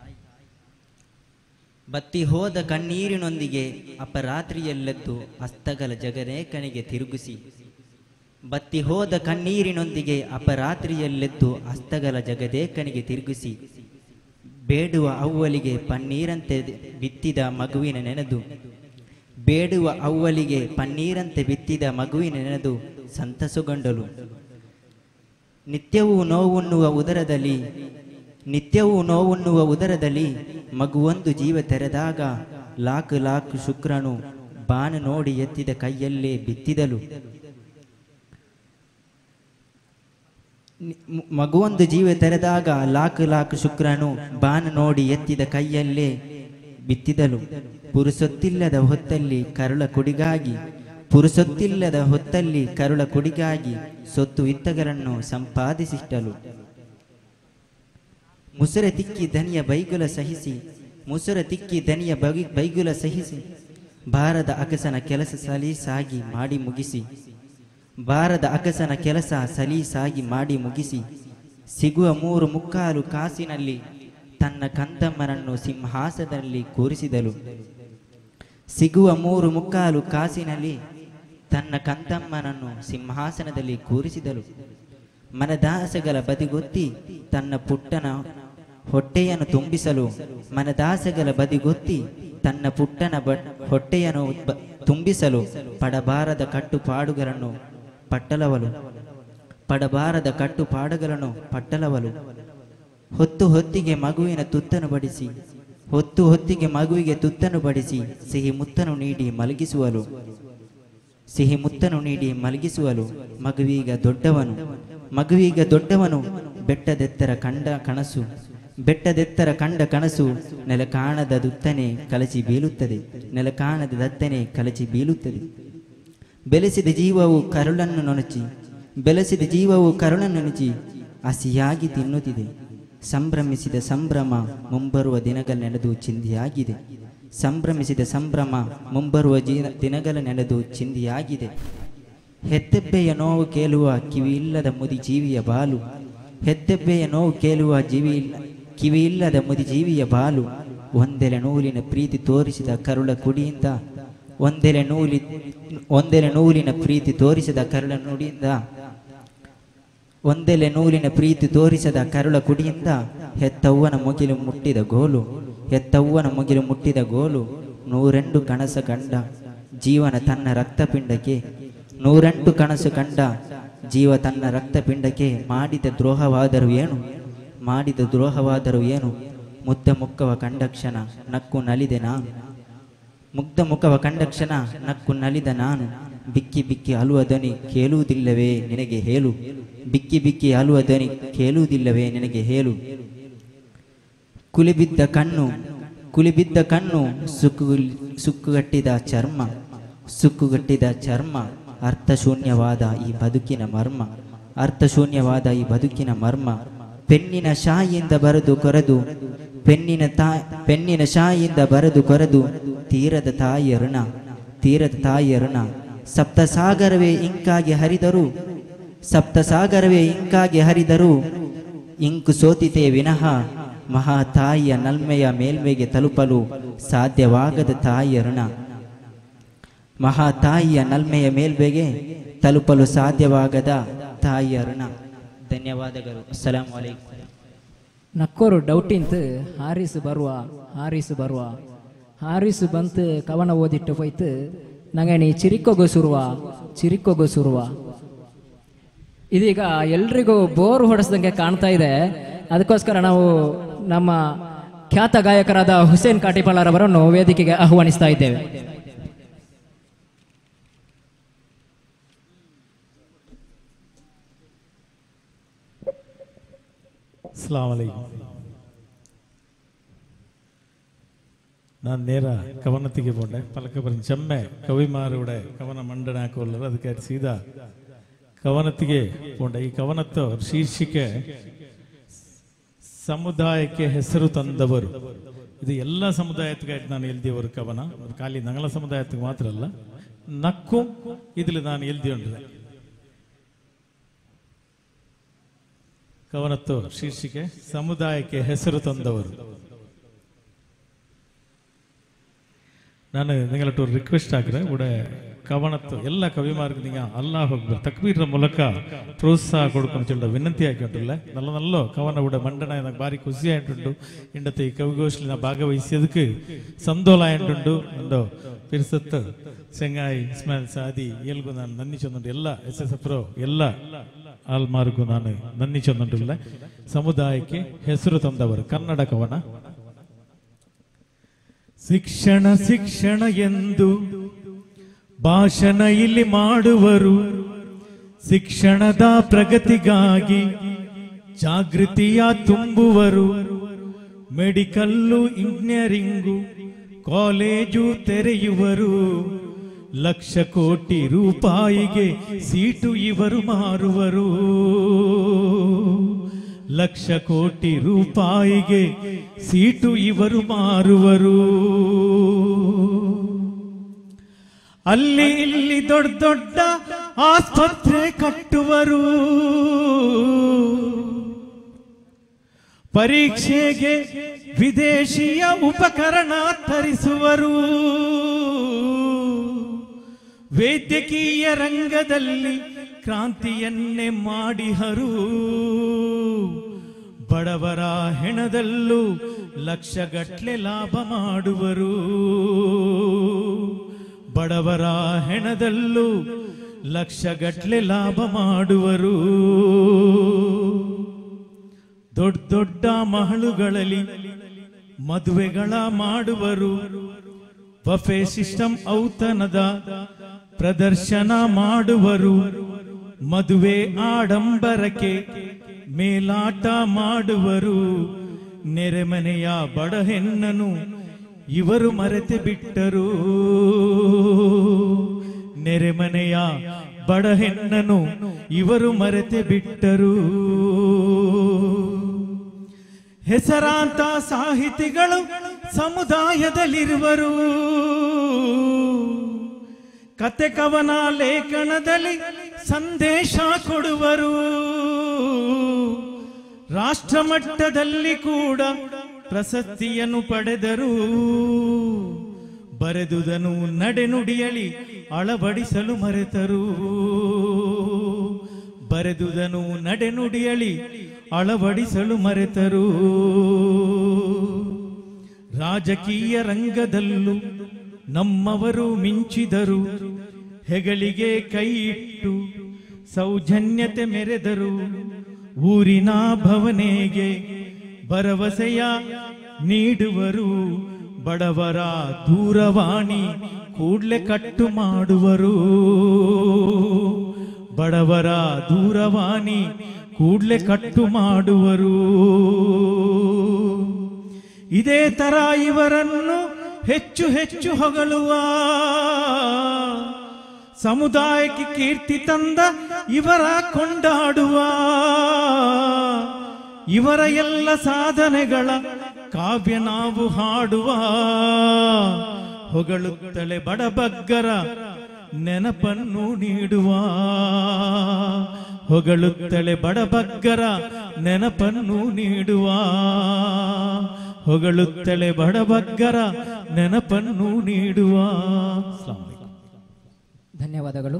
ಬತ್ತಿ ಹೋದ ಕಣ್ಣೀರಿನೊಂದಿಗೆ ಅಪರಾತ್ರಿಯಲ್ಲೆದ್ದು ಹಸ್ತಗಲ ಜಗರೇಖನಿಗೆ ತಿರುಗಿಸಿ ಬತ್ತಿ ಹೋದ ಕಣ್ಣೀರಿನೊಂದಿಗೆ ಅಪರಾತ್ರಿಯಲ್ಲೆದ್ದು ಹಸ್ತಗಲ ಜಗದೇಕನಿಗೆ ತಿರುಗಿಸಿ ಬೇಡುವ ಅವ್ವಲಿಗೆ ಪನ್ನೀರಂತೆ ಬಿತ್ತಿದ ಮಗುವಿನ ನೆನೆದು ಬೇಡುವ ಅವ್ವಲಿಗೆ ಪನ್ನೀರಂತೆ ಬಿತ್ತಿದ ಮಗುವಿನ ನೆನೆದು ಸಂತಸಗೊಂಡಳು ನಿತ್ಯವೂ ನೋವುಣ್ಣುವ ಉದರದಲ್ಲಿ ನಿತ್ಯವೂ ನೋವುಣ್ಣುವ ಉದರದಲ್ಲಿ ಮಗುವೊಂದು ಜೀವ ತೆರೆದಾಗ ಲಾಕ್ ಲಾಕ್ ಶುಕ್ರನು ಬಾನು ನೋಡಿ ಎತ್ತಿದ ಕೈಯಲ್ಲೇ ಬಿತ್ತಿದಳು ನಿ- ಮ- ಮಗುವೊಂದು ಜೀವ ತೆರೆದಾಗ ಲಾಕ್ ಲಾಕ್ ಶುಕ್ರನು ಬಾನು ನೋಡಿ ಎತ್ತಿದ ಕೈಯಲ್ಲೇ ಬಿತ್ತಿದಳು ಪುರುಸೊತ್ತಿಲ್ಲದ ಹೊತ್ತಲ್ಲಿ ಕರುಳ ಕುಡಿಗಾಗಿ ಪುರುಸೊತ್ತಿಲ್ಲದ ಹೊತ್ತಲ್ಲಿ ಕರುಳ ಕುಡಿಗಾಗಿ ಸೊತ್ತು ಇತ್ತಗರನ್ನು ಸಂಪಾದಿಸಿಟ್ಟಳು ಮುಸುರ ತಿಕ್ಕಿ ದನಿಯ ಬೈಗುಲ ಸಹಿಸಿ ಮುಸುರ ತಿಕ್ಕಿ ದನಿಯ ಬಗಿ ಬೈಗುಲ ಸಹಿಸಿ ಬಾರದ ಅಗಸನ ಕೆಲಸ ಸಲೀಸಾಗಿ ಮಾಡಿ ಮುಗಿಸಿ ಬಾರದ ಅಗಸನ ಕೆಲಸ ಸಲೀಸಾಗಿ ಮಾಡಿ ಮುಗಿಸಿ ಸಿಗುವ ಮೂರು ಮುಕ್ಕಾಲು ಕಾಸಿನಲ್ಲಿ ತನ್ನ ಕಂದಮ್ಮನನ್ನು ಸಿಂಹಾಸದಲ್ಲಿ ಕೂರಿಸಿದಳು ಸಿಗುವ ಮೂರು ಮುಕ್ಕಾಲು ಕಾಸಿನಲ್ಲಿ ತನ್ನ ಕಂದಮ್ಮನನ್ನು ಸಿಂಹಾಸನದಲ್ಲಿ ಕೂರಿಸಿದಳು ಮನದಾಸಗಳ ಬದಿಗೊತ್ತಿ ತನ್ನ ಪುಟ್ಟನ ಹೊಟ್ಟೆಯನ್ನು ತುಂಬಿಸಲು ಮನದಾಸಗಳ ಬದಿಗೊತ್ತಿ ತನ್ನ ಪುಟ್ಟನ ಬ ಹೊಟ್ಟೆಯನ್ನು ಬ- ತುಂಬಿಸಲು ಪಡಬಾರದ ಕಟ್ಟುಪಾಡುಗಳನ್ನು ಪಟ್ಟಲವಲು ಪಡಬಾರದ ಕಟ್ಟುಪಾಡುಗಳನ್ನು ಪಟ್ಟಲವಲು ಹೊತ್ತು ಹೊತ್ತಿಗೆ ಮಗುವಿನ ತುತ್ತನ್ನು ಬಡಿಸಿ ಹೊತ್ತು ಹೊತ್ತಿಗೆ ಮಗುವಿಗೆ ತುತ್ತನ್ನು ಬಡಿಸಿ ಸಿಹಿ ಮುತ್ತನ್ನು ನೀಡಿ ಮಲಗಿಸುವಲು ಸಿಹಿ ಮುತ್ತನ್ನು ನೀಡಿ ಮಲಗಿಸುವಲು ಮಗುವೀಗ ದೊಡ್ಡವನು ಮಗುವೀಗ ದೊಡ್ಡವನು ಬೆಟ್ಟದೆತ್ತರ ಕಂಡ ಕನಸು ಬೆಟ್ಟದೆತ್ತರ ಕಂಡ ಕನಸು ನೆಲ ಕಾಣದ ದುತ್ತನೆ ಕಲಚಿ ಬೀಳುತ್ತದೆ ನೆಲ ಕಾಣದ ದತ್ತನೆ ಕಲಚಿ ಬೀಳುತ್ತದೆ ಬೆಳೆಸಿದ ಜೀವವು ಕರುಳನ್ನು ನೊಣಚಿ ಬೆಳೆಸಿದ ಜೀವವು ಕರುಳನ್ನು ನೊಣಚಿ ಹಸಿಯಾಗಿ ತಿನ್ನುತ್ತಿದೆ ಸಂಭ್ರಮಿಸಿದ ಸಂಭ್ರಮ ಮುಂಬರುವ ದಿನಗಳ ನೆನೆದು ಚಿಂದಿಯಾಗಿದೆ ಸಂಭ್ರಮಿಸಿದ ಸಂಭ್ರಮ ಮುಂಬರುವ ಜೀನ ದಿನಗಳ ನೆನೆದು ಚಿಂದಿಯಾಗಿದೆ ಹೆತ್ತೆಬ್ಬೆಯ ನೋವು ಕೇಳುವ ಕಿವಿಯಿಲ್ಲದ ಮುದಿ ಜೀವಿಯ ಬಾಲು ಹೆತ್ತೆಬ್ಬೆಯ ನೋವು ಕೇಳುವ ಜೀವಿ ಇಲ್ಲ ಕಿವಿಯಿಲ್ಲದ ಮುದಿ ಜೀವಿಯ ಬಾಲು ಒಂದೆಲೆ ನೂಲಿನ ಪ್ರೀತಿ ತೋರಿಸಿದ ಕರುಳ ಕುಡಿಯಿಂದ ಒಂದೆಲೆ ನೂಲಿ ಒಂದೆಲೆ ನೂಲಿನ ಪ್ರೀತಿ ತೋರಿಸಿದ ಕರುಳ ನುಡಿಯಿಂದ ಒಂದೆಲೆ ನೂಲಿನ ಪ್ರೀತಿ ತೋರಿಸದ ಕರುಳ ಕುಡಿಯಿಂದ ಹೆತ್ತವ್ವನ ಮುಗಿಲು ಮುಟ್ಟಿದ ಗೋಲು ಹೆತ್ತವ್ವನ ಮುಗಿಲು ಮುಟ್ಟಿದ ಗೋಲು ನೂರೆಂಟು ಕನಸ ಕಂಡ ಜೀವನ ತನ್ನ ರಕ್ತಪಿಂಡಕ್ಕೆ ನೂರೆಂಟು ಕನಸು ಕಂಡ ಜೀವ ತನ್ನ ರಕ್ತಪಿಂಡಕ್ಕೆ ಮಾಡಿದ ದ್ರೋಹವಾದರೂ ಏನು ಮಾಡಿದ ದ್ರೋಹವಾದರೂ ಏನು ಮುದ್ದ ಮುಕ್ಕವ ಕಂಡಕ್ಷಣ ನಕ್ಕು ನಲಿದೆ ನಾನು ಮುಗ್ಧ ಮುಖವ ಕಂಡಕ್ಷಣ ನಕ್ಕು ನಲಿದ ನಾನು ಬಿಕ್ಕಿ ಬಿಕ್ಕಿ ಅಲುವ ಧ್ವನಿ ಕೇಳುವುದಿಲ್ಲವೇ ನಿನಗೆ ಹೇಳು ಬಿಕ್ಕಿ ಬಿಕ್ಕಿ ಅಲುವ ಧ್ವನಿ ಕೇಳುವುದಿಲ್ಲವೇ ನಿನಗೆ ಹೇಳು ಕುಲಿಬಿದ್ದ ಕಣ್ಣು ಕುಲಿಬಿದ್ದ ಕಣ್ಣು ಸುಕ್ಕು ಸುಕ್ಕುಗಟ್ಟಿದ ಚರ್ಮ ಸುಕ್ಕುಗಟ್ಟಿದ ಚರ್ಮ ಅರ್ಥಶೂನ್ಯವಾದ ಈ ಬದುಕಿನ ಮರ್ಮ ಅರ್ಥಶೂನ್ಯವಾದ ಈ ಬದುಕಿನ ಮರ್ಮ ಪೆನ್ನಿನ ಶಾಯಿಯಿಂದ ಬರೆದು ಕೊರೆದು ಪೆನ್ನಿನ ತಾ ಪೆನ್ನಿನ ಶಾಯಿಯಿಂದ ಬರೆದು ಕೊರೆದು ತೀರದ ತಾಯಿಯ ಋಣ ತೀರದ ತಾಯಿಯ ಋಣ ಸಪ್ತಸಾಗರವೇ ಇಂಕಾಗಿ ಹರಿದರು ಸಪ್ತಸಾಗರವೇ ಇಂಕಾಗಿ ಹರಿದರು ಇಂಕು ಸೋತಿತೆ ವಿನಃ ಮಹಾ ತಾಯಿಯ ನಲ್ಮೆಯ ಮೇಲ್ಮೆಗೆ ತಲುಪಲು ಸಾಧ್ಯವಾಗದ ತಾಯಿಯ ಋಣ ಮಹಾ ತಾಯಿಯ ನಲ್ಮೆಯ ಮೇಲ್ಮೆಗೆ ತಲುಪಲು ಸಾಧ್ಯವಾಗದ ತಾಯಿಯ ಋಣ ಧನ್ಯವಾದಗಳು ಅಸ್ಸಲಾಂ ವಲೈಕುಂ ನಕ್ಕೋರು ಡೌಟಿಂತ್ ಹಾರಿಸು ಬರುವ ಹಾರಿಸು ಬರುವ ಹಾರಿಸು ಬಂತು ಕವನ ಓದಿಟ್ಟು ಹೋಯ್ತು ನಂಗೆ ನೀ ಚಿರಿಕೊಗು ಸುರುವ ಚಿರಿಕೊಗು ಸುರುವ ಇದೀಗ ಎಲ್ರಿಗೂ ಬೋರ್ ಹೊಡೆಸ್ದಂಗೆ ಕಾಣ್ತಾ ಇದೆ ಅದಕ್ಕೋಸ್ಕರ ನಾವು ನಮ್ಮ ಖ್ಯಾತ ಗಾಯಕರಾದ ಹುಸೇನ್ ಕಾಟಿಪಾಲರ್ ಅವರನ್ನು ವೇದಿಕೆಗೆ ಆಹ್ವಾನಿಸ್ತಾ ಇದ್ದೇವೆ അസ്സാം വലൈക്കും ನಾನು ನೇರ ಕವನತಿಗೆ ಪೋಂಡೆ ಪಲಕ ಬರೆದು ಚೆಮ್ಮೆ ಕವಿಮಾರುಡೆ ಕವನ ಮಂಡನೆ ಹಾಕೋಲ್ಲರು ಅದಕ್ಕೆ ಸೀದಾ ಕವನತಿಗೆ ಪೋಂಡೆ ಈ ಕವನತ್ತ ಶೀರ್ಷಿಕೆ ಸಮುದಾಯಕ್ಕೆ ಹೆಸರು ತಂದವರು ಇದು ಎಲ್ಲ ಸಮುದಾಯத்துக்கு ನಾನು ಎಲ್ದಿಯವರು ಕವನ ಅದು ಖಾಲಿ ನಂಗಲ ಸಮುದಾಯத்துக்கு ಮಾತ್ರ ಅಲ್ಲ ನಕ್ಕು ಇದಿಲ್ ನಾನು ಎಲ್ದಿಯೊಂಡ್ರೆ ಕವನತ್ತು ಶೀರ್ಷಿಕೆ ಸಮುದಾಯಕ್ಕೆ ಹೆಸರು ತಂದವರು ನಾನು ನಿങ്ങളൊരു ഒരു റിക്വസ്റ്റ് ആഗ്രഹം ഇവിടെ കവണത്ത് എല്ലാ കവിമാർക്കും നിങ്ങൾ അള്ളാഹു അക്ബർ തക്ബീറിന്റെ ಮೂಲಕ ಪ್ರೋತ್ಸಾಹ കൊടുക്കുന്ന ವಿನಂತಿ ആക്കിയിട്ടുള്ള നല്ല നല്ല ಕವನ ഇവിടെ ಮಂಡನ ನನಗೆ ಭಾರಿ ಖುಷಿ ಆയിട്ടുಂಡು ಇಂಡത്തെ ಈ ಕವಿಗೋಷ್ಠಿ ನಾ ಭಾಗವಹಿಸಿದಕ್ಕೆ ಸಂತೋಲ ಆയിട്ടുಂಡು ನಂದು ಪಿರ್ಸತ್ ಚೆಂಗಾಯಿ ಇಸ್ಮಾಯಿಲ್ ಸಾದಿ ಎಲ್ಗೂ ನಾನು ನನ್ನಿ ಚಂದುಂಡು ಎಲ್ಲ ಎಸ್ ಎಸ್ ಎಫ್ ಎಲ್ಲ ಆಲ್ಮಾರ್ಗೂ ನಾನು ನನ್ನಿ ಚಂದುಂಡುಲ್ಲ ಸಮುದಾಯಕ್ಕೆ ಹೆಸರು ತಂದವರು ಕನ್ನಡ ಕವನ ಶಿಕ್ಷಣ ಶಿಕ್ಷಣ ಎಂದು ಭಾಷಣ ಇಲ್ಲಿ ಮಾಡುವರು ಶಿಕ್ಷಣದ ಪ್ರಗತಿಗಾಗಿ ಜಾಗೃತಿಯ ತುಂಬುವರು ಮೆಡಿಕಲ್ಲು ಇಂಜಿನಿಯರಿಂಗು ಕಾಲೇಜು ತೆರೆಯುವರು ಲಕ್ಷ ಕೋಟಿ ರೂಪಾಯಿಗೆ ಸೀಟು ಇವರು ಮಾರುವರು ಲಕ್ಷ ಕೋಟಿ ರೂಪಾಯಿಗೆ ಸೀಟು ಇವರು ಮಾರುವರು ಅಲ್ಲಿ ಇಲ್ಲಿ ದೊಡ್ಡ ದೊಡ್ಡ ಆಸ್ಪತ್ರೆ ಕಟ್ಟುವರು ಪರೀಕ್ಷೆಗೆ ವಿದೇಶಿಯ ಉಪಕರಣ ತರಿಸುವರು ವೈದ್ಯಕೀಯ ರಂಗದಲ್ಲಿ ಕ್ರಾಂತಿಯನ್ನೇ ಮಾಡಿಹರು ಬಡವರ ಹೆಣದಲ್ಲೂ ಲಕ್ಷಗಟ್ಲೆ ಲಾಭ ಮಾಡುವರು ಬಡವರ ಹೆಣದಲ್ಲೂ ಲಕ್ಷಗಟ್ಲೆ ಲಾಭ ಮಾಡುವರು ದೊಡ್ಡ ದೊಡ್ಡ ಮಹಳುಗಳಲ್ಲಿ ಮದುವೆಗಳ ಮಾಡುವರು ಬಫೆ ಸಿಸ್ಟಮ್ ಔತಣದ ಪ್ರದರ್ಶನ ಮಾಡುವರು ಮದುವೆ ಆಡಂಬರಕ್ಕೆ ಮೇಲಾಟ ಮಾಡುವರು ನೆರೆಮನೆಯ ಬಡ ಹೆಣ್ಣನು ಇವರು ಮರೆತು ಬಿಟ್ಟರು ನೆರೆಮನೆಯ ಬಡ ಹೆಣ್ಣನು ಇವರು ಮರೆತೆ ಬಿಟ್ಟರು ಹೆಸರಾಂತ ಸಾಹಿತಿಗಳು ಸಮುದಾಯದಲ್ಲಿರುವರು ಕತೆ ಕವನ ಲೇಖನದಲ್ಲಿ ಸಂದೇಶ ಕೊಡುವರು ರಾಷ್ಟ್ರ ಮಟ್ಟದಲ್ಲಿ ಕೂಡ ಪ್ರಶಸ್ತಿಯನ್ನು ಪಡೆದರು ಬರೆದುದನು ನಡೆನುಡಿಯಲಿ ಅಳವಡಿಸಲು ಮರೆತರು ಬರೆದುದನು ನಡೆನುಡಿಯಲಿ ಅಳವಡಿಸಲು ಮರೆತರು ರಾಜಕೀಯ ರಂಗದಲ್ಲೂ ನಮ್ಮವರು ಮಿಂಚಿದರು ಹೆಗಳಿಗೆ ಕೈ ಇಟ್ಟು ಸೌಜನ್ಯತೆ ಮೆರೆದರು ಊರಿನ ಭವನೆಗೆ ಭರವಸೆಯ ನೀಡುವರು ಬಡವರ ದೂರವಾಣಿ ಕೂಡ್ಲೆ ಕಟ್ಟು ಮಾಡುವರು ಬಡವರ ದೂರವಾಣಿ ಕೂಡ್ಲೆ ಕಟ್ಟು ಮಾಡುವರು ಇದೇ ತರ ಇವರನ್ನು ಹೆಚ್ಚು ಹೆಚ್ಚು ಹೊಗಳುವ ಸಮುದಾಯಕ್ಕೆ ಕೀರ್ತಿ ತಂದ ಇವರ ಕೊಂಡಾಡುವ ಇವರ ಎಲ್ಲ ಸಾಧನೆಗಳ ಕಾವ್ಯ ನಾವು ಹಾಡುವ ಹೊಗಳುತ್ತಲೆ ಬಡಬಗ್ಗರ ನೆನಪನ್ನು ನೀಡುವ ಹೊಗಳುತ್ತಲೆ ಬಡಬಗ್ಗರ ನೆನಪನ್ನು ನೀಡುವ ಹೊಗಳುತ್ತಲೆ ಬಡಬಗ್ಗರ ನೆನಪನ್ನು ನೀಡುವ ಅಸ್ಲಾಂ ವಲೈಕುಂ. ಧನ್ಯವಾದಗಳು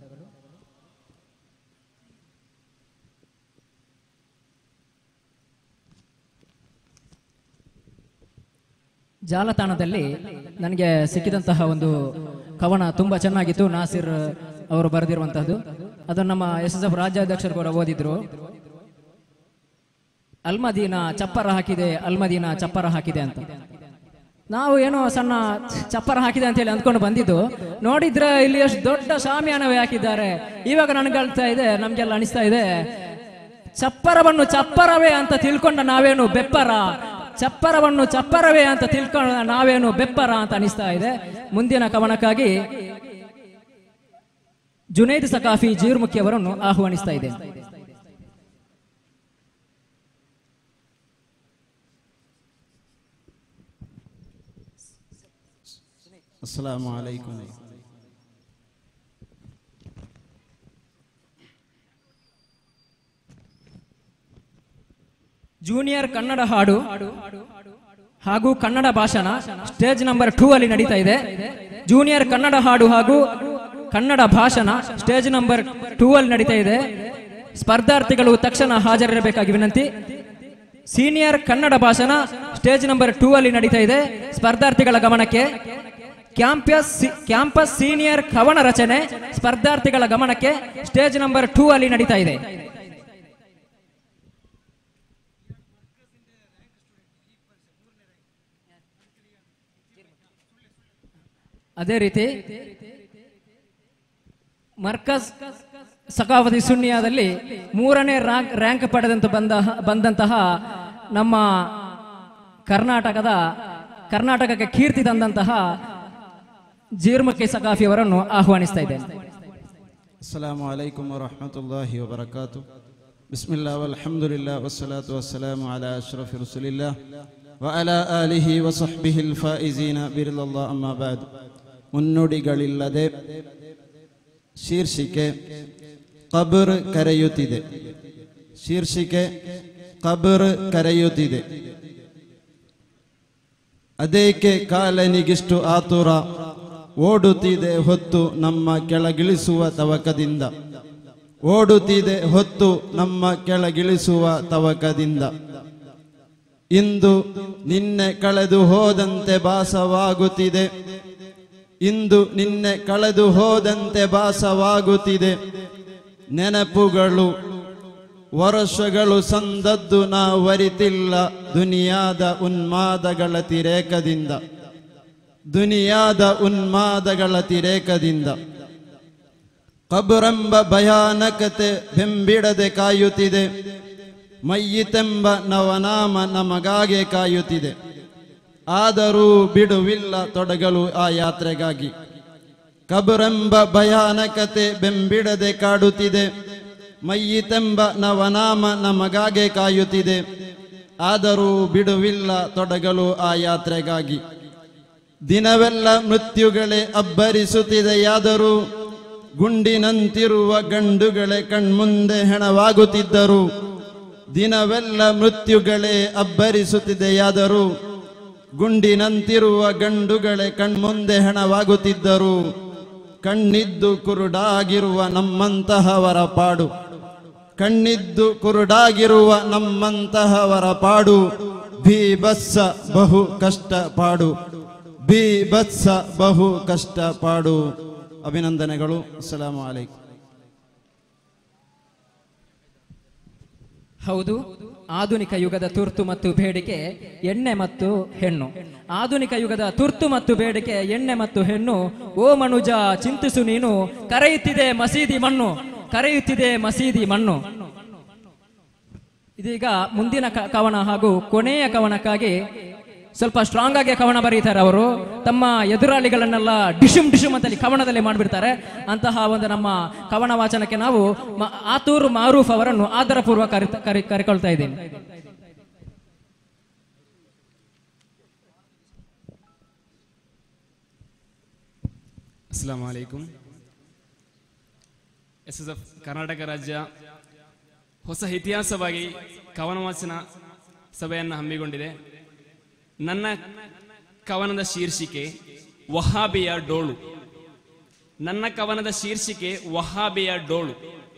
ಜಾಲತಾಣದಲ್ಲಿ ನನಗೆ ಸಿಕ್ಕಿದಂತಹ ಒಂದು ಕವನ ತುಂಬಾ ಚೆನ್ನಾಗಿತ್ತು ನಾಸಿರ್ ಅವರು ಬರೆದಿರುವಂತಹದ್ದು ಅದನ್ನು ನಮ್ಮ ಎಸ್ ಎಸ್ ಎಫ್ ರಾಜ್ಯಾಧ್ಯಕ್ಷರು ಕೂಡ ಓದಿದ್ರು ಅಲ್ಮದೀನ ಚಪ್ಪರ ಹಾಕಿದೆ ಅಲ್ಮದೀನ ಚಪ್ಪರ ಹಾಕಿದೆ ಅಂತ ನಾವು ಏನೋ ಸಣ್ಣ ಚಪ್ಪರ ಹಾಕಿದೆ ಅಂತ ಹೇಳಿ ಅಂದ್ಕೊಂಡು ಬಂದಿದ್ದು ನೋಡಿದ್ರೆ ಇಲ್ಲಿ ಎಷ್ಟು ದೊಡ್ಡ ಶಾಮಿಯಾನವೇ ಹಾಕಿದ್ದಾರೆ ಇವಾಗ ನನಗೆ ಅಳ್ತಾ ಇದೆ ನಮ್ಗೆಲ್ಲ ಅನಿಸ್ತಾ ಇದೆ ಚಪ್ಪರವನ್ನು ಚಪ್ಪರವೇ ಅಂತ ತಿಳ್ಕೊಂಡ ನಾವೇನು ಬೆಪ್ಪರ ಚಪ್ಪರವನ್ನು ಚಪ್ಪರವೇ ಅಂತ ತಿಳ್ಕೊಂಡ ನಾವೇನು ಬೆಪ್ಪರ ಅಂತ ಅನಿಸ್ತಾ ಇದೆ ಮುಂದಿನ ಕವನಕ್ಕಾಗಿ ಜುನೈದ್ ಸಕಾಫಿ ಜೀರ್ಮುಖಿ ಅವರನ್ನು ಆಹ್ವಾನಿಸ್ತಾ ಇದೆ السلام عليكم ಜೂನಿಯರ್ ಕನ್ನಡ ಹಾಡು ಹಾಗೂ ಕನ್ನಡ ಭಾಷಣ ಸ್ಟೇಜ್ ನಂಬರ್ ಟೂ ಅಲ್ಲಿ ನಡೀತಾ ಇದೆ ಜೂನಿಯರ್ ಕನ್ನಡ ಹಾಡು ಹಾಗೂ ಕನ್ನಡ ಭಾಷಣ ಸ್ಟೇಜ್ ನಂಬರ್ ಟೂ ಅಲ್ಲಿ ನಡೀತಾ ಇದೆ ಸ್ಪರ್ಧಾರ್ಥಿಗಳು ತಕ್ಷಣ ಹಾಜರಿರಬೇಕಾಗಿ ವಿನಂತಿ ಸೀನಿಯರ್ ಕನ್ನಡ ಭಾಷಣ ಸ್ಟೇಜ್ ನಂಬರ್ ಟೂ ಅಲ್ಲಿ ನಡೀತಾ ಇದೆ ಸ್ಪರ್ಧಾರ್ಥಿಗಳ ಗಮನಕ್ಕೆ ಕ್ಯಾಂಪಸ್ ಕ್ಯಾಂಪಸ್ ಸೀನಿಯರ್ ಕವನ ರಚನೆ ಸ್ಪರ್ಧಾರ್ಥಿಗಳ ಗಮನಕ್ಕೆ ಸ್ಟೇಜ್ ನಂಬರ್ ಟೂ ಅಲ್ಲಿ ನಡೀತಾ ಇದೆ ಅದೇ ರೀತಿ ಮರ್ಕಜ್ ಸಕಾವತಿ ಸುನ್ನಿಯಾದಲ್ಲಿ ಮೂರನೇ ರ್ಯಾಂಕ್ ರ್ಯಾಂಕ್ ಪಡೆದಂತ ಬಂದ ಬಂದಂತಹ ನಮ್ಮ ಕರ್ನಾಟಕದ ಕರ್ನಾಟಕಕ್ಕೆ ಕೀರ್ತಿ ತಂದಂತಹ ಜೀರ್ಮಕ್ಕೆ ಸಕಾಫಿ ಅವರನ್ನು ಆಹ್ವಾನಿಸ್ತಾ ಇದ್ದೇನೆ السلام عليكم ورحمة الله وبركاته بسم الله والحمد لله والصلاة والسلام على أشرف رسول الله وعلى آله وصحبه الفائزين برضا الله أما بعد ಮುನ್ನುಡಿಗಳಿಲ್ಲದೆ ಶೀರ್ಷಿಕೆ ಕಬರ್ ಕರೆಯುತ್ತಿದೆ ಶೀರ್ಷಿಕೆ ಕಬರ್ ಕರೆಯುತ್ತಿದೆ ಅದೇಕೆ ಕಾಲನಿಗಿಷ್ಟು ಆತುರ ಓಡುತ್ತಿದೆ ಹೊತ್ತು ನಮ್ಮ ಕೆಳಗಿಳಿಸುವ ತವಕದಿಂದ ಓಡುತ್ತಿದೆ ಹೊತ್ತು ನಮ್ಮ ಕೆಳಗಿಳಿಸುವ ತವಕದಿಂದ ಇಂದು ನಿನ್ನೆ ಕಳೆದು ಹೋದಂತೆ ಭಾಸವಾಗುತ್ತಿದೆ ಇಂದು ನಿನ್ನೆ ಕಳೆದು ಹೋದಂತೆ ಭಾಸವಾಗುತ್ತಿದೆ ನೆನಪುಗಳು ವರ್ಷಗಳು ಸಂದದ್ದು ನಾವರಿತಿಲ್ಲ ದುನಿಯಾದ ಉನ್ಮಾದಗಳ ತಿರೇಕದಿಂದ ದುನಿಯಾದ ಉನ್ಮಾದಗಳ ತಿರೇಕದಿಂದ ಕಬರೆಂಬ ಭಯಾನಕತೆ ಬೆಂಬಿಡದೆ ಕಾಯುತ್ತಿದೆ ಮಯ್ಯಿತೆಂಬ ನವನಾಮ ನಮಗಾಗೆ ಕಾಯುತ್ತಿದೆ ಆದರೂ ಬಿಡುವಿಲ್ಲ ತೊಡಗಲು ಆ ಯಾತ್ರೆಗಾಗಿ ಕಬರೆಂಬ ಭಯಾನಕತೆ ಬೆಂಬಿಡದೆ ಕಾಡುತ್ತಿದೆ ಮಯ್ಯಿತೆಂಬ ನವನಾಮ ನಮಗಾಗೆ ಕಾಯುತ್ತಿದೆ ಆದರೂ ಬಿಡುವಿಲ್ಲ ತೊಡಗಲು ಆ ಯಾತ್ರೆಗಾಗಿ ದಿನವೆಲ್ಲ ಮೃತ್ಯುಗಳೇ ಅಬ್ಬರಿಸುತ್ತಿದೆಯಾದರೂ ಗುಂಡಿನಂತಿರುವ ಗಂಡುಗಳೇ ಕಣ್ಮುಂದೆ ಹೆಣವಾಗುತ್ತಿದ್ದರು ದಿನವೆಲ್ಲ ಮೃತ್ಯುಗಳೇ ಅಬ್ಬರಿಸುತ್ತಿದೆಯಾದರೂ ಗುಂಡಿನಂತಿರುವ ಗಂಡುಗಳೇ ಕಣ್ಮುಂದೆ ಹೆಣವಾಗುತ್ತಿದ್ದರು ಕಣ್ಣಿದ್ದು ಕುರುಡಾಗಿರುವ ನಮ್ಮಂತಹವರ ಪಾಡು ಕಣ್ಣಿದ್ದು ಕುರುಡಾಗಿರುವ ನಮ್ಮಂತಹವರ ಪಾಡು ಭೀಭತ್ಸ ಬಹು ಕಷ್ಟ ಪಾಡು ಭೀಭತ್ಸ ಬಹು ಕಷ್ಟ ಪಾಡು ಅಭಿನಂದನೆಗಳು ಅಸ್ಸಲಾಮು ಅಲೈಕುಂ ಹೌದು ಆಧುನಿಕ ಯುಗದ ತುರ್ತು ಮತ್ತು ಬೇಡಿಕೆ ಎಣ್ಣೆ ಮತ್ತು ಹೆಣ್ಣು ಆಧುನಿಕ ಯುಗದ ತುರ್ತು ಮತ್ತು ಬೇಡಿಕೆ ಎಣ್ಣೆ ಮತ್ತು ಹೆಣ್ಣು ಓ ಮನುಜ ಚಿಂತಿಸು ನೀನು ಕರೆಯುತ್ತಿದೆ ಮಸೀದಿ ಮಣ್ಣು ಕರೆಯುತ್ತಿದೆ ಮಸೀದಿ ಮಣ್ಣು ಇದೀಗ ಮುಂದಿನ ಕ- ಕವನ ಹಾಗೂ ಕೊನೆಯ ಕವನಕ್ಕಾಗಿ ಸ್ವಲ್ಪ ಸ್ಟ್ರಾಂಗ್ ಆಗಿ ಕವನ ಬರೀತಾರೆ ಅವರು ತಮ್ಮ ಎದುರಾಳಿಗಳನ್ನೆಲ್ಲ ಡಿಶುಮ್ ಡಿಶುಮ್ ಅಂತಲ್ಲಿ ಕವನದಲ್ಲಿ ಮಾಡಿಬಿಡ್ತಾರೆ ಅಂತಹ ಒಂದು ನಮ್ಮ ಕವನ ವಾಚನಕ್ಕೆ ನಾವು ಮ- ಆತೂರು ಮಾರೂಫ್ ಅವರನ್ನು ಆದರಪೂರ್ವಕ ಕರಿ ಕರಿ ಕರಿಕೊಳ್ತಾ ಇದ್ದೀನಿ ಅಸ್ಲಾಂ ವಲೈಕುಂ ಎಸ್ ಎಸ್ ಎಫ್ ಕರ್ನಾಟಕ ರಾಜ್ಯ ಹೊಸ ಇತಿಹಾಸವಾಗಿ ಕವನ ವಾಚನ ಸಭೆಯನ್ನು ಹಮ್ಮಿಕೊಂಡಿದೆ ನನ್ನ ಕವನದ ಶೀರ್ಷಿಕೆ ವಹಾಬಿಯ ಡೋಳು ನನ್ನ ಕವನದ ಶೀರ್ಷಿಕೆ ವಹಾಬಿಯ ಡೋಳು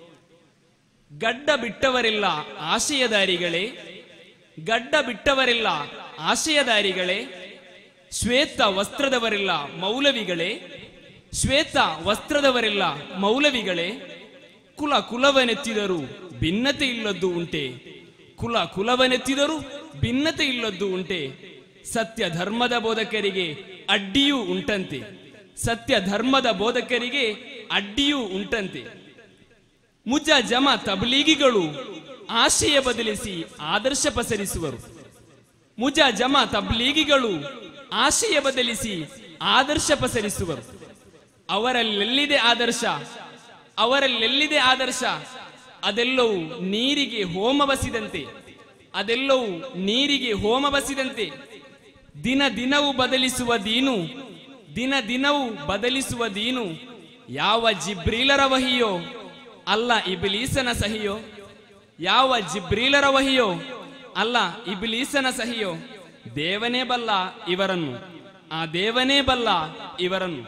ಗಡ್ಡ ಬಿಟ್ಟವರಿಲ್ಲ ಆಶಯದಾರಿಗಳೇ ಗಡ್ಡ ಬಿಟ್ಟವರಿಲ್ಲ ಆಶಯದಾರಿಗಳೇ ಶ್ವೇತ ವಸ್ತ್ರದವರಿಲ್ಲ ಮೌಲವಿಗಳೇ ಶ್ವೇತ ವಸ್ತ್ರದವರಿಲ್ಲ ಮೌಲವಿಗಳೇ ಕುಲ ಕುಲವನೆತ್ತಿದರು ಭಿನ್ನತೆ ಇಲ್ಲದ್ದು ಉಂಟೆ ಕುಲ ಕುಲವನೆತ್ತಿದರು ಭಿನ್ನತೆ ಇಲ್ಲದ್ದು ಉಂಟೆ ಸತ್ಯ ಧರ್ಮದ ಬೋಧಕರಿಗೆ ಅಡ್ಡಿಯೂ ಉಂಟಂತೆ ಸತ್ಯ ಧರ್ಮದ ಬೋಧಕರಿಗೆ ಅಡ್ಡಿಯೂ ಉಂಟಂತೆ ಮುಜ ಜಮ ತಬ್ಲೀಗಿಗಳು ಆಶಯ ಬದಲಿಸಿ ಆದರ್ಶ ಪಸರಿಸುವರು ಮುಜ ಜಮ ತಬ್ಲೀಗಿಗಳು ಆಶಯ ಬದಲಿಸಿ ಆದರ್ಶ ಪಸರಿಸುವರು ಅವರಲ್ಲೆಲ್ಲಿದೆ ಆದರ್ಶ ಅವರಲ್ಲೆಲ್ಲಿದೆ ಆದರ್ಶ ಅದೆಲ್ಲವೂ ನೀರಿಗೆ ಹೋಮ ಬಸಿದಂತೆ ಅದೆಲ್ಲವೂ ನೀರಿಗೆ ಹೋಮ ಬಸಿದಂತೆ ದಿನ ದಿನವೂ ಬದಲಿಸುವ ದೀನು ದಿನ ದಿನವೂ ಬದಲಿಸುವ ದೀನು ಯಾವ ಜಿಬ್ರೀಲರ ವಹಿಯೋ ಅಲ್ಲ ಇಬಿಲೀಸನ ಸಹಿಯೋ ಯಾವ ಜಿಬ್ರೀಲರ ವಹಿಯೋ ಅಲ್ಲ ಇಬಿಲೀಸನ ಸಹಿಯೋ ದೇವನೇ ಬಲ್ಲ ಇವರನ್ನು ಆ ದೇವನೇ ಬಲ್ಲ ಇವರನ್ನು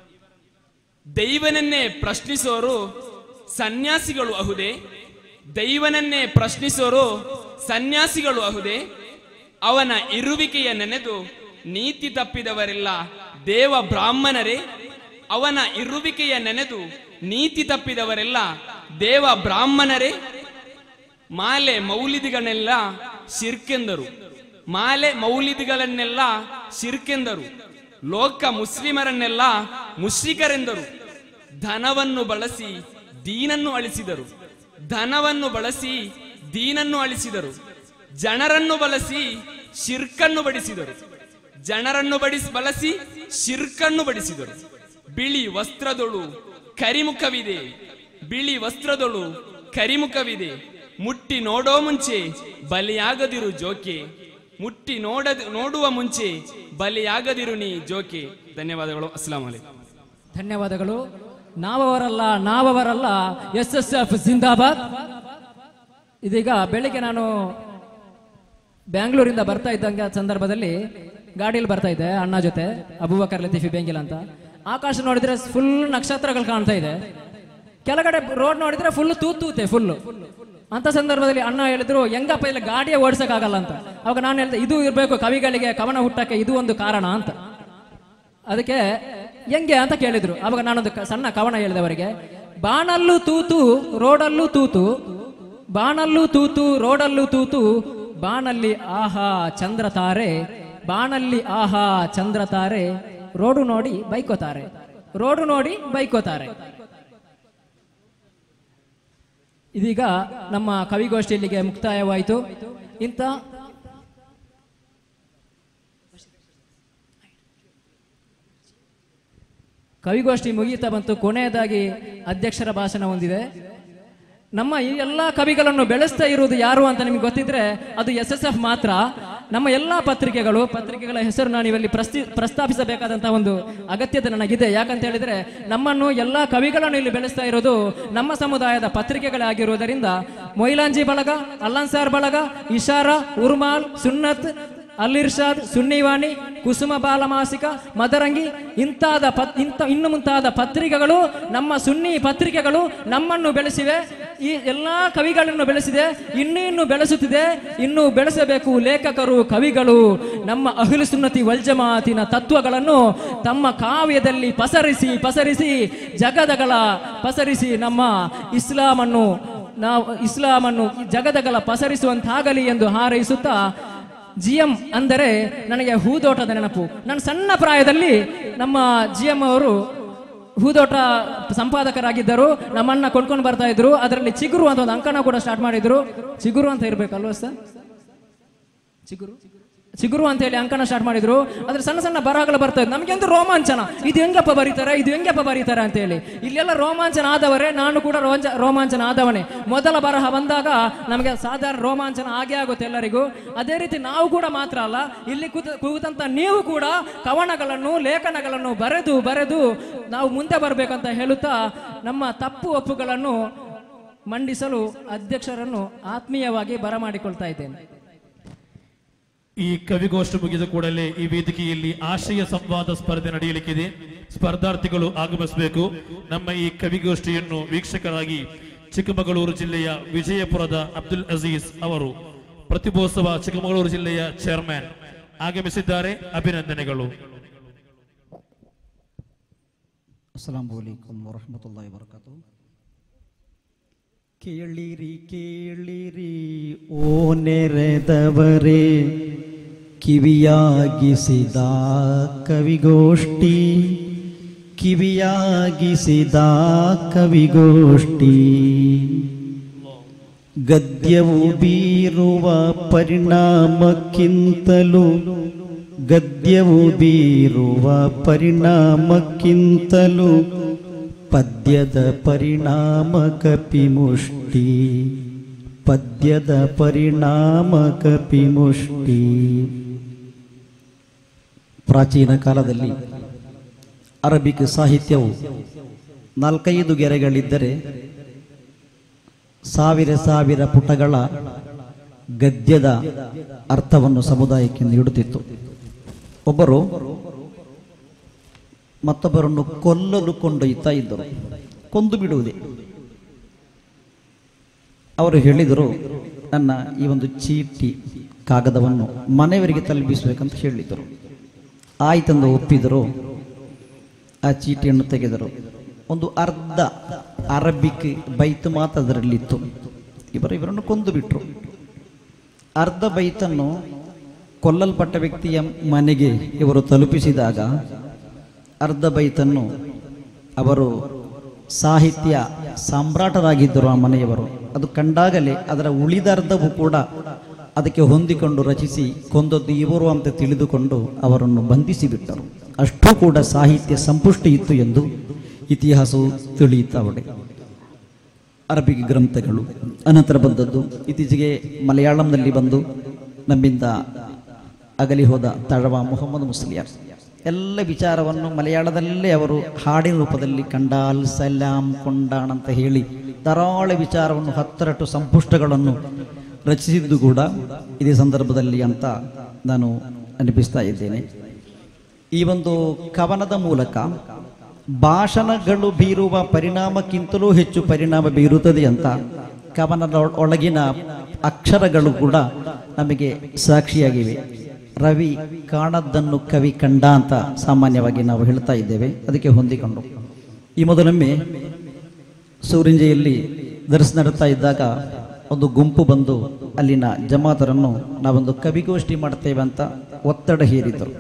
ದೈವನನ್ನೇ ಪ್ರಶ್ನಿಸೋರು ಸನ್ಯಾಸಿಗಳು ಅಹುದೇ ದೈವನನ್ನೇ ಪ್ರಶ್ನಿಸೋರು ಸನ್ಯಾಸಿಗಳು ಅಹುದೇ ಅವನ ಇರುವಿಕೆಯ ನೆನೆದು ನೀತಿ ತಪ್ಪಿದವರೆಲ್ಲ ದೇವ ಬ್ರಾಹ್ಮಣರೇ ಅವನ ಇರುವಿಕೆಯ ನೆನೆದು ನೀತಿ ತಪ್ಪಿದವರೆಲ್ಲ ದೇವ ಬ್ರಾಹ್ಮಣರೇ ಮಾಲೆ ಮೌಲಿದಿಗಳನ್ನೆಲ್ಲ ಶಿರ್ಕೆಂದರು ಮಾಲೆ ಮೌಲಿದಿಗಳನ್ನೆಲ್ಲ ಶಿರ್ಕೆಂದರು ಲೋಕ ಮುಸ್ಲಿಮರನ್ನೆಲ್ಲ ಮುಶ್ರಿಕರೆಂದರು ಧನವನ್ನು ಬಳಸಿ ದೀನನ್ನು ಅಳಿಸಿದರು ಧನವನ್ನು ಬಳಸಿ ದೀನನ್ನು ಅಳಿಸಿದರು ಜನರನ್ನು ಬಳಸಿ ಶಿರ್ಕನ್ನು ಬಡಿಸಿದರು ಜನರನ್ನು ಬಡಿಸಿ ಬಳಸಿ ಶಿರ್ಕನ್ನು ಬಡಿಸಿದರು ಬಿಳಿ ವಸ್ತ್ರದೊಳು ಕರಿಮುಖವಿದೆ ಬಿಳಿ ವಸ್ತ್ರದೊಳು ಕರಿಮುಖವಿದೆ ಮುಟ್ಟಿ ನೋಡೋ ಮುಂಚೆ ಬಲಿಯಾಗದಿರು ಜೋಕೆ ಮುಟ್ಟಿ ನೋಡದ ನೋಡುವ ಮುಂಚೆ ಬಲಿಯಾಗದಿರು ನೀ ಜೋಕೆ ಧನ್ಯವಾದಗಳು ಅಸ್ಲಾಂ ವಲೈಕುಂ ಧನ್ಯವಾದಗಳು ನಾವವರಲ್ಲ ನಾವವರಲ್ಲ ಎಸ್ ಎಸ್ ಎಫ್ ಜಿಂದಾಬಾದ್ ಇದೀಗ ಬೆಳಿಗ್ಗೆ ನಾನು ಬ್ಯಾಂಗ್ಳೂರಿಂದ ಬರ್ತಾ ಇದ್ದಂಗೆ ಸಂದರ್ಭದಲ್ಲಿ ಗಾಡಿಯಲ್ಲಿ ಬರ್ತಾ ಇದ್ದೆ ಅಣ್ಣ ಜೊತೆ ಅಬೂಬಕರ್ ಲತೀಫಿ ಬೆಂಗಿಲ್ ಅಂತ ಆಕಾಶ ನೋಡಿದ್ರೆ ಫುಲ್ ನಕ್ಷತ್ರಗಳು ಕಾಣ್ತಾ ಇದೆ ಕೆಳಗಡೆ ರೋಡ್ ನೋಡಿದ್ರೆ ಫುಲ್ ತೂತೂತೆ ಫುಲ್ ಅಂತ ಸಂದರ್ಭದಲ್ಲಿ ಅಣ್ಣ ಹೇಳಿದ್ರು ಹೆಂಗಪ್ಪ ಇಲ್ಲ ಗಾಡಿಯೇ ಓಡಿಸಕ್ಕಾಗಲ್ಲ ಅಂತ ಅವಾಗ ನಾನು ಹೇಳಿದೆ ಇದು ಇರಬೇಕು ಕವಿಗಳಿಗೆ ಕವನ ಹುಟ್ಟಕ್ಕೆ ಇದು ಒಂದು ಕಾರಣ ಅಂತ ಅದಕ್ಕೆ ಹೆಂಗೆ ಅಂತ ಕೇಳಿದ್ರು ಅವಾಗ ನಾನೊಂದು ಕ- ಸಣ್ಣ ಕವನ ಹೇಳಿದೆ ಅವರಿಗೆ ಬಾಣಲ್ಲೂ ತೂತು ರೋಡಲ್ಲೂ ತೂತು ಬಾಣಲ್ಲೂ ತೂತು ರೋಡಲ್ಲೂ ತೂತು ಬಾಣಲ್ಲಿ ಆಹಾ ಚಂದ್ರ ತಾರೆ ಬಾಣಲ್ಲಿ ಆಹಾ ಚಂದ್ರ ತಾರೆ ರೋಡು ನೋಡಿ ಬೈಕೋತಾರೆ ರೋಡು ನೋಡಿ ಬೈಕೋತಾರೆ ಇದೀಗ ನಮ್ಮ ಕವಿಗೋಷ್ಠಿ ಇಲ್ಲಿಗೆ ಮುಕ್ತಾಯವಾಯಿತು ಇಂಥ ಕವಿಗೋಷ್ಠಿ ಮುಗಿಯುತ್ತಾ ಬಂತು ಕೊನೆಯದಾಗಿ ಅಧ್ಯಕ್ಷರ ಭಾಷಣ ಹೊಂದಿದೆ ನಮ್ಮ ಈ ಎಲ್ಲ ಕವಿಗಳನ್ನು ಬೆಳೆಸ್ತಾ ಇರುವುದು ಯಾರು ಅಂತ ನಿಮಗೆ ಗೊತ್ತಿದ್ರೆ ಅದು ಎಸ್ ಎಸ್ ಎಫ್ ಮಾತ್ರ ನಮ್ಮ ಎಲ್ಲ ಪತ್ರಿಕೆಗಳು ಪತ್ರಿಕೆಗಳ ಹೆಸರು ನಾನು ಇವೆಲ್ಲಿ ಪ್ರಸ್ತಿ ಪ್ರಸ್ತಾಪಿಸಬೇಕಾದಂತಹ ಒಂದು ಅಗತ್ಯತೆ ನನಗಿದೆ ಯಾಕಂತ ಹೇಳಿದ್ರೆ ನಮ್ಮನ್ನು ಎಲ್ಲ ಕವಿಗಳನ್ನು ಇಲ್ಲಿ ಬೆಳೆಸ್ತಾ ಇರೋದು ನಮ್ಮ ಸಮುದಾಯದ ಪತ್ರಿಕೆಗಳೇ ಆಗಿರುವುದರಿಂದ ಮೊಯ್ಲಾಂಜಿ ಬಳಗ ಅಲ್ಲನ್ಸಾರ್ ಬಳಗ ಇಶಾರಾ ಉರ್ಮಾಲ್ ಸುನ್ನತ್ ಅಲ್ಲಿರ್ಷಾದ್ ಸುನ್ನಿವಾಣಿ ಕುಸುಮ ಬಾಲಮಾಸಿಕ ಮದರಂಗಿ ಇಂತಾದ ಪತ್ ಇಂಥ ಇನ್ನು ಮುಂತಾದ ಪತ್ರಿಕೆಗಳು ನಮ್ಮ ಸುನ್ನಿ ಪತ್ರಿಕೆಗಳು ನಮ್ಮನ್ನು ಬೆಳೆಸಿವೆ ಈ ಎಲ್ಲಾ ಕವಿಗಳನ್ನು ಬೆಳೆಸಿದೆ ಇನ್ನೂ ಇನ್ನು ಬೆಳೆಸುತ್ತಿದೆ ಇನ್ನು ಬೆಳೆಸಬೇಕು ಲೇಖಕರು ಕವಿಗಳು ನಮ್ಮ ಅಹಿಲು ಸುನ್ನತಿ ವಲ್ಜಮಾತಿನ ತತ್ವಗಳನ್ನು ತಮ್ಮ ಕಾವ್ಯದಲ್ಲಿ ಪಸರಿಸಿ ಪಸರಿಸಿ ಜಗದಗಳ ಪಸರಿಸಿ ನಮ್ಮ ಇಸ್ಲಾಮನ್ನು ನಾವು ಇಸ್ಲಾಮನ್ನು ಜಗದಗಲ ಪಸರಿಸುವಂತಾಗಲಿ ಎಂದು ಹಾರೈಸುತ್ತಾ ಜಿ ಎಂ ಅಂದರೆ ನನಗೆ ಹೂದೋಟದ ನೆನಪು ನಾನು ಸಣ್ಣ ಪ್ರಾಯದಲ್ಲಿ ನಮ್ಮ ಜಿ ಎಂ ಅವರು ಹೂದೋಟ ಸಂಪಾದಕರಾಗಿದ್ದರು ನಮ್ಮನ್ನ ಕೊಂಡ್ಕೊಂಡು ಬರ್ತಾ ಇದ್ರು ಅದರಲ್ಲಿ ಚಿಗುರು ಅಂತ ಒಂದು ಅಂಕಣ ಕೂಡ ಸ್ಟಾರ್ಟ್ ಮಾಡಿದ್ರು ಚಿಗುರು ಅಂತ ಇರ್ಬೇಕಲ್ವ ಸರ್ ಚಿಗುರು ಚಿಗುರು ಅಂತ ಹೇಳಿ ಅಂಕಣ ಸ್ಟಾರ್ಟ್ ಮಾಡಿದ್ರು ಅದ್ರ ಸಣ್ಣ ಸಣ್ಣ ಬರಹಗಳು ಬರ್ತಾ ಇತ್ತು ನಮ್ಗೆ ಒಂದು ರೋಮಾಂಚನ ಇದು ಹೆಂಗಪ್ಪ ಬರೀತಾರೆ ಇದು ಹೆಂಗಪ್ಪ ಬರೀತಾರೆ ಅಂತ ಹೇಳಿ ಇಲ್ಲೆಲ್ಲ ರೋಮಾಂಚನ ಆದವರೇ ನಾನು ಕೂಡ ರೋಂಚ ರೋಮಾಂಚನ ಆದವನೇ ಮೊದಲ ಬರಹ ಬಂದಾಗ ನಮಗೆ ಸಾಧಾರಣ ರೋಮಾಂಚನ ಆಗೇ ಆಗುತ್ತೆ ಎಲ್ಲರಿಗೂ ಅದೇ ರೀತಿ ನಾವು ಕೂಡ ಮಾತ್ರ ಅಲ್ಲ ಇಲ್ಲಿ ಕೂತ ಕೂತಂತ ನೀವು ಕೂಡ ಕವನಗಳನ್ನು ಲೇಖನಗಳನ್ನು ಬರೆದು ಬರೆದು ನಾವು ಮುಂದೆ ಬರಬೇಕಂತ ಹೇಳುತ್ತಾ ನಮ್ಮ ತಪ್ಪು ಒಪ್ಪುಗಳನ್ನು ಮಂಡಿಸಲು ಅಧ್ಯಕ್ಷರನ್ನು ಆತ್ಮೀಯವಾಗಿ ಬರಮಾಡಿಕೊಳ್ತಾ ಇದ್ದೇನೆ ಈ ಕವಿಗೋಷ್ಠಿ ಮುಗಿದ ಕೂಡಲೇ ಈ ವೇದಿಕೆಯಲ್ಲಿ ಆಶಯ ಸಂವಾದ ಸ್ಪರ್ಧೆ ನಡೆಯಲಿಕ್ಕಿದೆ ಸ್ಪರ್ಧಾರ್ಥಿಗಳು ಆಗಮಿಸಬೇಕು ನಮ್ಮ ಈ ಕವಿಗೋಷ್ಠಿಯನ್ನು ವೀಕ್ಷಕರಾಗಿ ಚಿಕ್ಕಮಗಳೂರು ಜಿಲ್ಲೆಯ ವಿಜಯಪುರದ ಅಬ್ದುಲ್ ಅಜೀಜ್ ಅವರು ಪ್ರತಿಭೋತ್ಸವ ಚಿಕ್ಕಮಗಳೂರು ಜಿಲ್ಲೆಯ ಚೇರ್ಮನ್ ಆಗಮಿಸಿದ್ದಾರೆ ಅಭಿನಂದನೆಗಳು ಅಸ್ಸಲಾಂ ವಲೈಕುಮ್ ವರಹಮತುಲ್ಲಾಹಿ ವಬರಕಾತು ಕೇಳಿರಿ ಕೇಳಿರಿ ಓ ನೆರೆದವರೇ ಕಿವಿಯಾಗಿಸಿದ ಕವಿಗೋಷ್ಠಿ ಕಿವಿಯಾಗಿಸಿದ ಕವಿಗೋಷ್ಠಿ ಗದ್ಯವು ಬೀರುವ ಪರಿಣಾಮಕ್ಕಿಂತಲೂ ಗದ್ಯವು ಬೀರುವ ಪರಿಣಾಮಕ್ಕಿಂತಲೂ ಪದ್ಯದ ಪರಿಣಾಮ ಕಪಿಮುಷ್ಟಿ ಪದ್ಯದ ಪರಿಣಾಮ ಕಪಿಮುಷ್ಟಿ ಪ್ರಾಚೀನ ಕಾಲದಲ್ಲಿ ಅರಬಿಕ್ ಸಾಹಿತ್ಯವು ನಾಲ್ಕೈದು ಗೆರೆಗಳಿದ್ದರೆ ಸಾವಿರ ಸಾವಿರ ಪುಟಗಳ ಗದ್ಯದ ಅರ್ಥವನ್ನು ಸಮುದಾಯಕ್ಕೆ ನೀಡುತ್ತಿತ್ತು ಒಬ್ಬರು ಮತ್ತೊಬ್ಬರನ್ನು ಕೊಲ್ಲಲು ಕೊಂಡೊಯ್ತಾ ಇದ್ದರು ಕೊಂದು ಬಿಡುವುದೇ ಅವರು ಹೇಳಿದರು ನನ್ನ ಈ ಒಂದು ಚೀಟಿ ಕಾಗದವನ್ನು ಮನೆಯವರಿಗೆ ತಲುಪಿಸಬೇಕಂತ ಹೇಳಿದರು ಆಯ್ತೆಂದು ಒಪ್ಪಿದರು ಆ ಚೀಟಿಯನ್ನು ತೆಗೆದರು ಒಂದು ಅರ್ಧ ಅರಬಿಕ್ ಬೈತು ಮಾತು ಅದರಲ್ಲಿತ್ತು ಇವರು ಇವರನ್ನು ಕೊಂದು ಬಿಟ್ರು ಅರ್ಧ ಬೈತನ್ನು ಕೊಲ್ಲಲ್ಪಟ್ಟ ವ್ಯಕ್ತಿಯ ಮನೆಗೆ ಇವರು ತಲುಪಿಸಿದಾಗ ಅರ್ಧ ಬೈತನ್ನು ಅವರು ಸಾಹಿತ್ಯ ಸಾಮ್ರಾಟರಾಗಿದ್ದರು ಆ ಮನೆಯವರು ಅದು ಕಂಡಾಗಲೇ ಅದರ ಉಳಿದ ಅರ್ಧವು ಕೂಡ ಅದಕ್ಕೆ ಹೊಂದಿಕೊಂಡು ರಚಿಸಿ ಕೊಂದದ್ದು ಇವರು ಅಂತ ತಿಳಿದುಕೊಂಡು ಅವರನ್ನು ಬಂಧಿಸಿಬಿಟ್ಟರು ಅಷ್ಟೂ ಕೂಡ ಸಾಹಿತ್ಯ ಸಂಪುಷ್ಟಿ ಇತ್ತು ಎಂದು ಇತಿಹಾಸವು ತಿಳಿಯುತ್ತವಡೆ ಅರಬಿಕ್ ಗ್ರಂಥಗಳು ಅನಂತರ ಬಂದದ್ದು ಇತ್ತೀಚೆಗೆ ಮಲಯಾಳಂನಲ್ಲಿ ಬಂದು ನಮ್ಮಿಂದ ಅಗಲಿ ಹೋದ ತಳವ ಮೊಹಮ್ಮದ್ ಮುಸ್ಲಿಯಾರ್ ಎಲ್ಲ ವಿಚಾರವನ್ನು ಮಲಯಾಳದಲ್ಲೇ ಅವರು ಹಾಡಿನ ರೂಪದಲ್ಲಿ ಕಂಡಾಲ್ ಸಲಾಂ ಕೊಂಡಾಣ್ ಅಂತ ಹೇಳಿ ಧಾರಾಳ ವಿಚಾರವನ್ನು ಹತ್ತರಟ್ಟು ಸಂಪುಷ್ಟಗಳನ್ನು ರಚಿಸಿದ್ದು ಕೂಡ ಇದೇ ಸಂದರ್ಭದಲ್ಲಿ ಅಂತ ನಾನು ಅನಿಪಿಸ್ತಾ ಇದ್ದೇನೆ ಈ ಒಂದು ಕವನದ ಮೂಲಕ ಭಾಷಣಗಳು ಬೀರುವ ಪರಿಣಾಮಕ್ಕಿಂತಲೂ ಹೆಚ್ಚು ಪರಿಣಾಮ ಬೀರುತ್ತದೆ ಅಂತ ಕವನದ ಒಳ- ಒಳಗಿನ ಅಕ್ಷರಗಳು ಕೂಡ ನಮಗೆ ಸಾಕ್ಷಿಯಾಗಿವೆ ರವಿ ಕಾಣದ್ದನ್ನು ಕವಿ ಕಂಡ ಅಂತ ಸಾಮಾನ್ಯವಾಗಿ ನಾವು ಹೇಳ್ತಾ ಇದ್ದೇವೆ ಅದಕ್ಕೆ ಹೊಂದಿಕೊಂಡು ಈ ಮೊದಲೊಮ್ಮೆ ಸೂರಿಂಜೆಯಲ್ಲಿ ದರ್ಶನ ನಡೆಸ್ತಾ ಇದ್ದಾಗ ಒಂದು ಗುಂಪು ಬಂದು ಅಲ್ಲಿನ ಜಮಾತರನ್ನು ನಾವೊಂದು ಕವಿಗೋಷ್ಠಿ ಮಾಡ್ತೇವೆ ಅಂತ ಒತ್ತಡ ಹೇರಿದರು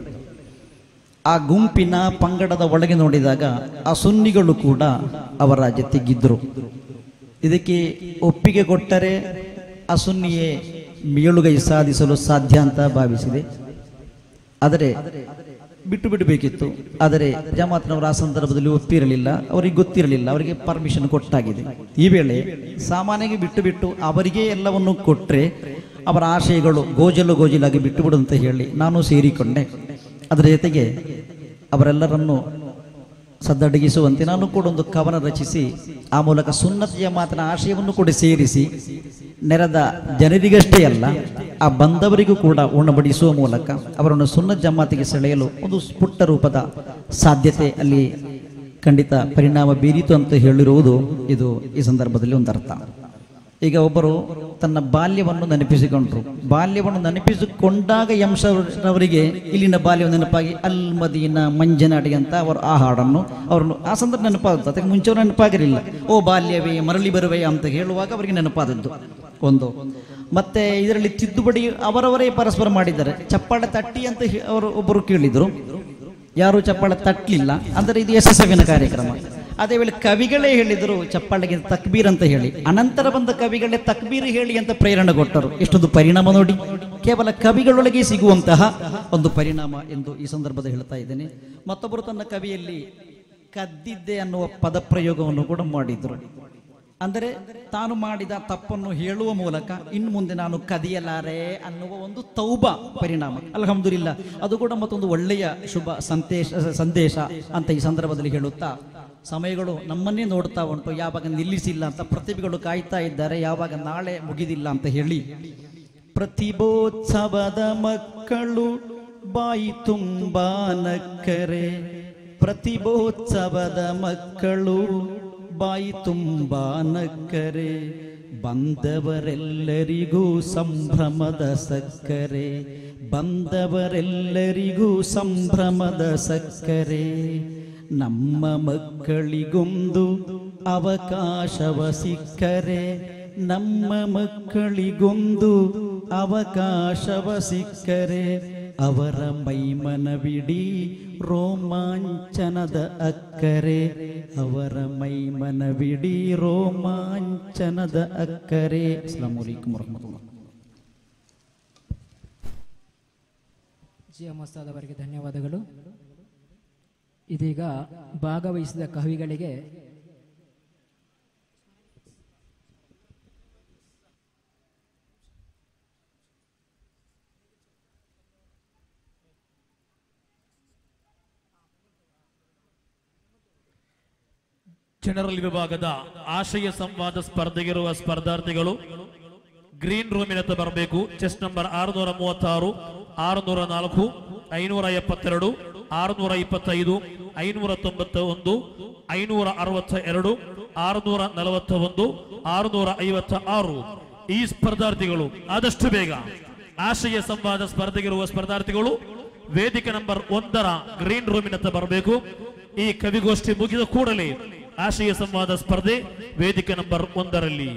ಆ ಗುಂಪಿನ ಪಂಗಡದ ಒಳಗೆ ನೋಡಿದಾಗ ಆ ಸುನ್ನಿಗಳು ಕೂಡ ಅವರ ಜೊತೆಗಿದ್ದರು ಇದಕ್ಕೆ ಒಪ್ಪಿಗೆ ಕೊಟ್ಟರೆ ಆ ಸುನ್ನಿಯೇ ಮೇಲುಗೈ ಸಾಧಿಸಲು ಸಾಧ್ಯ ಅಂತ ಭಾವಿಸಿದೆ ಆದರೆ ಬಿಟ್ಟು ಬಿಡಬೇಕಿತ್ತು ಆದರೆ ಜಮಾತ್ನವರು ಆ ಸಂದರ್ಭದಲ್ಲಿ ಒಪ್ಪಿರಲಿಲ್ಲ ಅವರಿಗೆ ಗೊತ್ತಿರಲಿಲ್ಲ ಅವರಿಗೆ ಪರ್ಮಿಷನ್ ಕೊಟ್ಟಾಗಿದೆ ಈ ವೇಳೆ ಸಾಮಾನ್ಯವಾಗಿ ಬಿಟ್ಟು ಬಿಟ್ಟು ಅವರಿಗೆ ಎಲ್ಲವನ್ನು ಕೊಟ್ಟರೆ ಅವರ ಆಶಯಗಳು ಗೋಜಲು ಗೋಜಲಾಗಿ ಬಿಟ್ಟು ಬಿಡು ಅಂತ ಹೇಳಿ ನಾನು ಸೇರಿಕೊಂಡೆ ಅದರ ಜೊತೆಗೆ ಅವರೆಲ್ಲರನ್ನು ಸದ್ದಡಗಿಸುವಂತೆ ನಾನು ಕೂಡ ಒಂದು ಕವನ ರಚಿಸಿ ಆ ಮೂಲಕ ಸುನ್ನತಿಯ ಮಾತಿನ ಆಶಯವನ್ನು ಕೂಡ ಸೇರಿಸಿ ನೆರೆದ ಜನರಿಗಷ್ಟೇ ಅಲ್ಲ ಆ ಬಂದವರಿಗೂ ಕೂಡ ಉಣಬಡಿಸುವ ಮೂಲಕ ಅವರನ್ನು ಸುನ್ನತ್ ಜಮಾತಿಗೆ ಸೆಳೆಯಲು ಒಂದು ಪುಟ್ಟ ರೂಪದ ಸಾಧ್ಯತೆ ಅಲ್ಲಿ ಖಂಡಿತ ಪರಿಣಾಮ ಬೀರಿತು ಅಂತ ಹೇಳಿರುವುದು ಇದು ಈ ಸಂದರ್ಭದಲ್ಲಿ ಒಂದು ಅರ್ಥ ಈಗ ಒಬ್ಬರು ತನ್ನ ಬಾಲ್ಯವನ್ನು ನೆನಪಿಸಿಕೊಂಡ್ರು ಬಾಲ್ಯವನ್ನು ನೆನಪಿಸಿಕೊಂಡಾಗ ಯಂಶರವರಿಗೆ ಇಲ್ಲಿನ ಬಾಲ್ಯ ನೆನಪಾಗಿ ಅಲ್ ಮದೀನ ಮಂಜನಾಡಿ ಅಂತ ಅವರು ಆ ಹಾಡನ್ನು ಅವರನ್ನು ಆ ಸಂದರ್ಭ ನೆನಪಾಗುತ್ತೆ ಅದಕ್ಕೆ ಮುಂಚೆ ಅವ್ರು ನೆನಪಾಗಿರಲಿಲ್ಲ ಓ ಬಾಲ್ಯವೇ ಮರಳಿ ಬರುವೆ ಅಂತ ಹೇಳುವಾಗ ಅವರಿಗೆ ನೆನಪಾದದ್ದು ಒಂದು ಮತ್ತೆ ಇದರಲ್ಲಿ ತಿದ್ದುಪಡಿ ಅವರವರೇ ಪರಸ್ಪರ ಮಾಡಿದ್ದಾರೆ ಚಪ್ಪಾಳೆ ತಟ್ಟಿ ಅಂತ ಹೇ- ಅವರು ಒಬ್ಬರು ಕೇಳಿದರು ಯಾರು ಚಪ್ಪಾಳೆ ತಟ್ಟಲಿಲ್ಲ ಅಂದರೆ ಇದು ಯಶಸ್ವಿನ ಕಾರ್ಯಕ್ರಮ ಅದೇ ವೇಳೆ ಕವಿಗಳೇ ಹೇಳಿದರು ಚಪ್ಪಾಳೆಗೆ ತಕ್ಬೀರ್ ಅಂತ ಹೇಳಿ ಅನಂತರ ಬಂದ ಕವಿಗಳೇ ತಕ್ಬೀರ್ ಹೇಳಿ ಅಂತ ಪ್ರೇರಣೆ ಕೊಟ್ಟರು ಎಷ್ಟೊಂದು ಪರಿಣಾಮ ನೋಡಿ ಕೇವಲ ಕವಿಗಳೊಳಗೆ ಸಿಗುವಂತಹ ಒಂದು ಪರಿಣಾಮ ಎಂದು ಈ ಸಂದರ್ಭದಲ್ಲಿ ಹೇಳ್ತಾ ಇದ್ದೇನೆ ಮತ್ತೊಬ್ಬರು ತನ್ನ ಕವಿಯಲ್ಲಿ ಕದ್ದಿದ್ದೆ ಅನ್ನುವ ಪದಪ್ರಯೋಗವನ್ನು ಕೂಡ ಮಾಡಿದ್ರು ಅಂದರೆ ತಾನು ಮಾಡಿದ ತಪ್ಪನ್ನು ಹೇಳುವ ಮೂಲಕ ಇನ್ನು ಮುಂದೆ ನಾನು ಕದಿಯಲಾರೆ ಅನ್ನುವ ಒಂದು ತೌಬ ಪರಿಣಾಮ ಅಲ್ಹಮ್ದುಲಿಲ್ಲ ಅದು ಕೂಡ ಮತ್ತೊಂದು ಒಳ್ಳೆಯ ಶುಭ ಸಂದೇಶ ಸಂದೇಶ ಅಂತ ಈ ಸಂದರ್ಭದಲ್ಲಿ ಹೇಳುತ್ತಾ ಸಮಯಗಳು ನಮ್ಮನ್ನೇ ನೋಡ್ತಾ ಉಂಟು ಯಾವಾಗ ನಿಲ್ಲಿಸಿಲ್ಲ ಅಂತ ಪ್ರತಿಭೆಗಳು ಕಾಯ್ತಾ ಇದ್ದಾರೆ ಯಾವಾಗ ನಾಳೆ ಮುಗಿದಿಲ್ಲ ಅಂತ ಹೇಳಿ ಪ್ರತಿಭೋತ್ಸವದ ಮಕ್ಕಳು ಬಾಯಿ ತುಂಬಾ ನಕ್ಕರೆ ಪ್ರತಿಭೋತ್ಸವದ ಮಕ್ಕಳು ಬಾಯಿ ತುಂಬಾ ನಕ್ಕರೆ ಬಂದವರೆಲ್ಲರಿಗೂ ಸಂಭ್ರಮದ ಸಕ್ಕರೆ ಬಂದವರೆಲ್ಲರಿಗೂ ಸಂಭ್ರಮದ ಸಕ್ಕರೆ ನಮ್ಮ ಮಕ್ಕಳಿಗೊಂದು ಅವಕಾಶವ ಸಿಕ್ಕರೆ ನಮ್ಮ ಮಕ್ಕಳಿಗೊಂದು ಅವಕಾಶವ ಸಿಕ್ಕರೆ ಅವರ ಮೈಮನವಿಡೀ ರೋಮಾಂಚನದ ಅಕ್ಕರೆ ಅವರ ಮೈಮನವಿಡೀ ರೋಮಾಂಚನದ ಅಕ್ಕರೆ ಅಸ್ಲಾಂ ವಲೈಕುಂ ವರಹಮತುಲ್ಲಾಹ್ ಜಿ ಮೊಸ್ತಾದ್ ಅವರಿಗೆ ಧನ್ಯವಾದಗಳು ಇದೀಗ ಭಾಗವಹಿಸಿದ ಕವಿಗಳಿಗೆ ಜನರಲ್ ವಿಭಾಗದ ಆಶಯ ಸಂವಾದ ಸ್ಪರ್ಧೆಗಿರುವ ಸ್ಪರ್ಧಾರ್ಥಿಗಳು ಗ್ರೀನ್ ರೂಮಿನತ್ತ ಬರಬೇಕು ಚೆಸ್ ನಂಬರ್ ಆರುನೂರ ಮೂವತ್ತಾರು ಆರುನೂರ ನಾಲ್ಕು ಐನೂರ ಎಪ್ಪತ್ತೆರಡು ಆರುನೂರ ಇಪ್ಪತ್ತೈದು ಐನೂರ ತೊಂಬತ್ತ ಒಂದು ಐನೂರ ಅರವತ್ತ ಎರಡು ಆರುನೂರ ನಲವತ್ತ ಒಂದು ಆರುನೂರ ಐವತ್ತ ಆರು ಈ ಸ್ಪರ್ಧಾರ್ಥಿಗಳು ಆದಷ್ಟು ಬೇಗ ಆಶಯ ಸಂವಾದ ಸ್ಪರ್ಧೆಗಿರುವ ಸ್ಪರ್ಧಾರ್ಥಿಗಳು ವೇದಿಕೆ ನಂಬರ್ ಒಂದರ ಗ್ರೀನ್ ರೂಮಿನತ್ತ ಬರಬೇಕು ಈ ಕವಿಗೋಷ್ಠಿ ಮುಗಿದ ಕೂಡಲೇ ಆಶಯ ಸಂವಾದ ಸ್ಪರ್ಧೆ ವೇದಿಕೆ ನಂಬರ್ ಒಂದರಲ್ಲಿ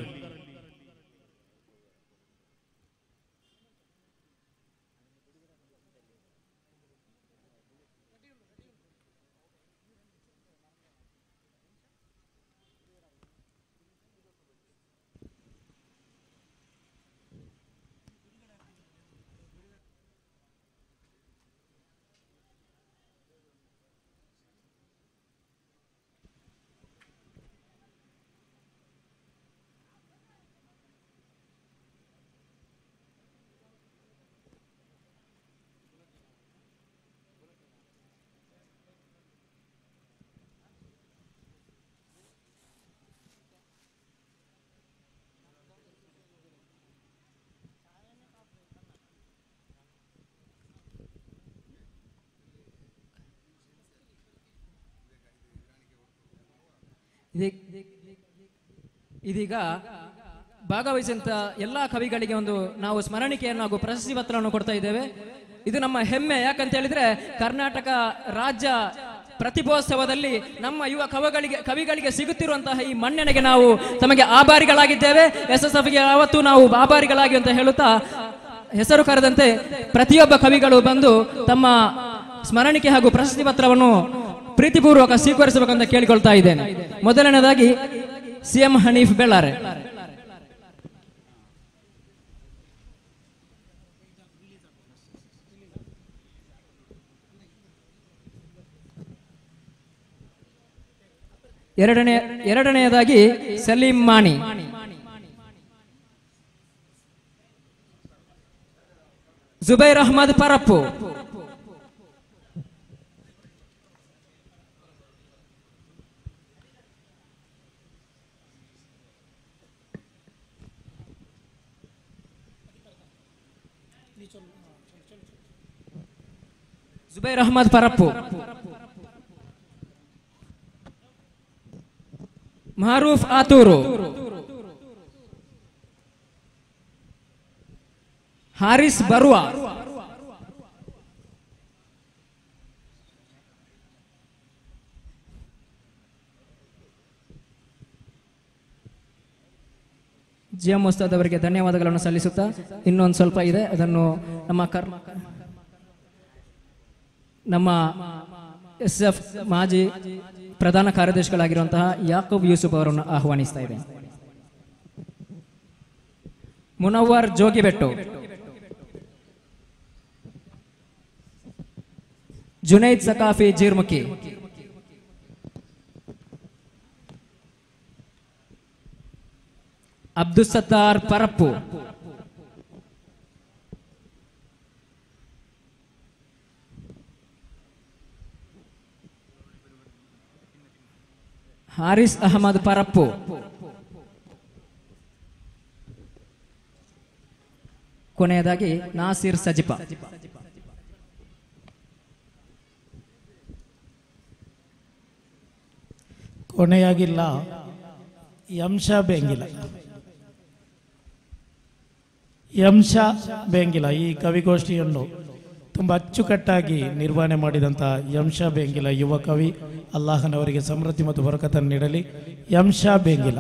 ಇದೀ- ಇದೀಗ ಭಾಗವಹಿಸಿದಂತ ಎಲ್ಲಾ ಕವಿಗಳಿಗೆ ಒಂದು ನಾವು ಸ್ಮರಣಿಕೆಯನ್ನು ಹಾಗೂ ಪ್ರಶಸ್ತಿ ಪತ್ರವನ್ನು ಕೊಡ್ತಾ ಇದ್ದೇವೆ ಇದು ನಮ್ಮ ಹೆಮ್ಮೆ ಯಾಕಂತ ಹೇಳಿದ್ರೆ ಕರ್ನಾಟಕ ರಾಜ್ಯ ಪ್ರತಿಭೋತ್ಸವದಲ್ಲಿ ನಮ್ಮ ಯುವ ಕವಿಗಳಿಗೆ ಕವಿಗಳಿಗೆ ಸಿಗುತ್ತಿರುವಂತಹ ಈ ಮನ್ನಣೆಗೆ ನಾವು ತಮಗೆ ಆಭಾರಿಗಳಾಗಿದ್ದೇವೆ ಎಸ್ ಎಸ್ ಎಫ್ಗೆ ಯಾವತ್ತೂ ನಾವು ಆಭಾರಿಗಳಾಗಿ ಅಂತ ಹೇಳುತ್ತಾ ಹೆಸರು ಕರೆದಂತೆ ಪ್ರತಿಯೊಬ್ಬ ಕವಿಗಳು ಬಂದು ತಮ್ಮ ಸ್ಮರಣಿಕೆ ಹಾಗೂ ಪ್ರಶಸ್ತಿ ಪತ್ರವನ್ನು ಪ್ರೀತಿಪೂರ್ವಕ ಸ್ವೀಕರಿಸಬೇಕಂತ ಕೇಳಿಕೊಳ್ತಾ ಇದ್ದೇನೆ ಮೊದಲನೇದಾಗಿ ಸಿಎಂ ಹನೀಫ್ ಬೆಳ್ಳಾರೆ ಎರಡನೇ ಎರಡನೆಯದಾಗಿ ಸಲೀಂ ಮಾಣಿ ಜುಬೈರ್ ಅಹಮದ್ ಪರಪ್ಪು ಜುಬೈರ್ ಅಹಮದ್ ಪರಪ್ಪು ಮಾರೂಫ್ ಆತೂರು ಹಾರಿಸ್ ಬರುವ ಜಿ ಎಂ ಉಸ್ತಾದ್ ಅವರಿಗೆ ಧನ್ಯವಾದಗಳನ್ನು ಸಲ್ಲಿಸುತ್ತಾ ಇನ್ನೊಂದು ಸ್ವಲ್ಪ ಇದೆ ಅದನ್ನು ನಮ್ಮ ಕರ್ಮ ನಮ್ಮ ಎಸ್ ಎಫ್ ಮಾಜಿ ಪ್ರಧಾನ ಕಾರ್ಯದರ್ಶಿಗಳಾಗಿರುವಂತಹ ಯಾಕೂಬ್ ಯೂಸುಫ್ ಅವರನ್ನು ಆಹ್ವಾನಿಸ್ತಾ ಇದೆ ಮುನವ್ವರ್ ಜೋಗಿಬೆಟ್ಟು ಜುನೈದ್ ಸಕಾಫಿ ಜೀರ್ಮುಖಿ ಅಬ್ದುಸತ್ತಾರ್ ಪರಪ್ಪು ಹಾರಿಸ್ ಅಹಮದ್ ಪರಪ್ಪು ಕೊನೆಯದಾಗಿ ನಾಸಿರ್ ಸಜಿಪ ಕೊನೆಯಾಗಿಲ್ಲ ಯಂಶ ಬೇಂಗಿಲ ಯಂಶ ಬೇಂಗಿಲ ಈ ಕವಿಗೋಷ್ಠಿಯನ್ನು ತುಂಬ ಅಚ್ಚುಕಟ್ಟಾಗಿ ನಿರ್ವಹಣೆ ಮಾಡಿದಂಥ ಯಂಶ ಬೇಂಗಿಲ ಯುವ ಕವಿ ಅಲ್ಲಾಹನವರಿಗೆ ಸಮೃದ್ಧಿ ಮತ್ತು ಬರಕತನ್ನು ನೀಡಲಿ ಯಂಶ ಬೇಂಗಿಲ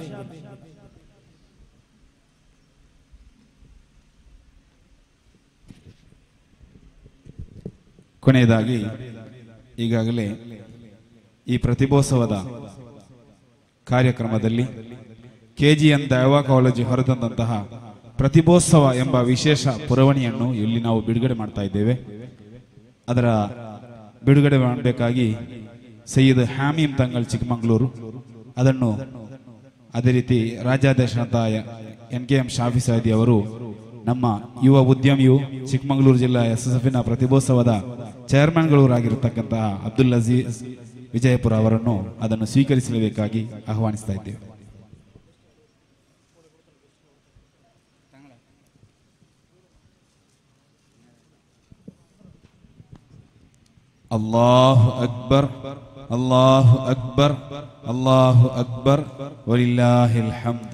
ಕೊನೆಯದಾಗಿ ಈಗಾಗಲೇ ಈ ಪ್ರತಿಭೋತ್ಸವದ ಕಾರ್ಯಕ್ರಮದಲ್ಲಿ ಕೆಜಿಎನ್ ದೈವ ಕಾಲೇಜು ಹೊರತಂದಂತಹ ಪ್ರತಿಭೋತ್ಸವ ಎಂಬ ವಿಶೇಷ ಪುರವಣಿಯನ್ನು ಇಲ್ಲಿ ನಾವು ಬಿಡುಗಡೆ ಮಾಡ್ತಾ ಇದ್ದೇವೆ ಅದರ ಬಿಡುಗಡೆ ಮಾಡಬೇಕಾಗಿ ಸಯ್ಯದ್ ಹ್ಯಾಮೀಮ್ ತಂಗಳ್ ಚಿಕ್ಕಮಗಳೂರು ಅದನ್ನು ಅದೇ ರೀತಿ ರಾಜ್ಯಾಧ್ಯಕ್ಷರಂತಹ N K M Shafi Saadi ಅವರು ನಮ್ಮ ಯುವ ಉದ್ಯಮಿಯು ಚಿಕ್ಕಮಗಳೂರು ಜಿಲ್ಲಾ ಎಸ್ ಎಸ್ ಎಫ್ನ ಪ್ರತಿಭೋತ್ಸವದ ಚೇರ್ಮನ್ಗಳವರಾಗಿರತಕ್ಕಂತಹ ಅಬ್ದುಲ್ ಅಜೀಜ್ ವಿಜಯಪುರ ಅವರನ್ನು ಅದನ್ನು ಸ್ವೀಕರಿಸಲೇಬೇಕಾಗಿ ಆಹ್ವಾನಿಸ್ತಾ ಇದ್ದೇವೆ ಅಲ್ಲಾಹು ಅಕ್ಬರ್ ಅಲ್ಲಾಹು ಅಕ್ಬರ್ ಅಲ್ಲಾಹು ಅಕ್ಬರ್ ವಲಿಲ್ಲಾಹಿಲ್ ಹಮ್ದ್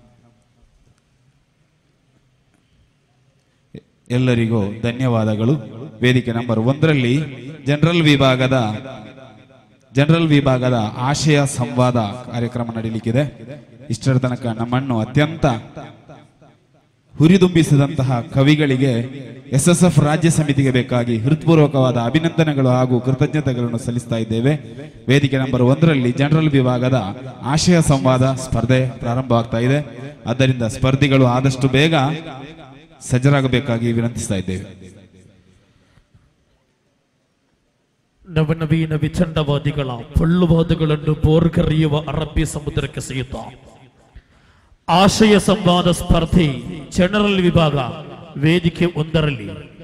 ಎಲ್ಲರಿಗೂ ಧನ್ಯವಾದಗಳು ವೇದಿಕೆ ನಂಬರ್ ಒಂದರಲ್ಲಿ ಜನರಲ್ ವಿಭಾಗದ ಜನರಲ್ ವಿಭಾಗದ ಆಶಯ ಸಂವಾದ ಕಾರ್ಯಕ್ರಮ ನಡೀಲಿಕ್ಕಿದೆ ಇಷ್ಟರ ತನಕ ನಮ್ಮನ್ನು ಅತ್ಯಂತ ಹುರಿದುಂಬಿಸಿದಂತಹ ಕವಿಗಳಿಗೆ ಎಸ್ ಎಸ್ ಎಫ್ ರಾಜ್ಯ ಸಮಿತಿಗೆ ಬೇಕಾಗಿ ಹೃತ್ಪೂರ್ವಕವಾದ ಅಭಿನಂದನೆಗಳು ಹಾಗೂ ಕೃತಜ್ಞತೆಗಳನ್ನು ಸಲ್ಲಿಸ್ತಾ ಇದ್ದೇವೆ ವೇದಿಕೆ ನಂಬರ್ ಒಂದರಲ್ಲಿ ಜನರಲ್ ವಿಭಾಗದ ಆಶಯ ಸಂವಾದ ಸ್ಪರ್ಧೆ ಪ್ರಾರಂಭವಾಗ್ತಾ ಇದೆ ಆದ್ದರಿಂದ ಸ್ಪರ್ಧಿಗಳು ಆದಷ್ಟು ಬೇಗ ಸಜ್ಜರಾಗಬೇಕಾಗಿ ವಿನಂತಿಸ್ತಾ ಇದ್ದೇವೆ ನವನವೀನ ವಿಚಂಡವಾದಿಗಳ ಪೊಳ್ಳುವಾದಗಳನ್ನು ಬೋರ್ಗರೆಯುವ ಅರಬ್ಬಿ ಸಮುದ್ರಕ್ಕೆ ಸಹಿತ ಆಶಯ ಸಂವಾದ ಸ್ಪರ್ಧೆ ಜನರಲ್ ವಿಭಾಗ ವೇದಿಕೆ ಒಂದರಲ್ಲಿ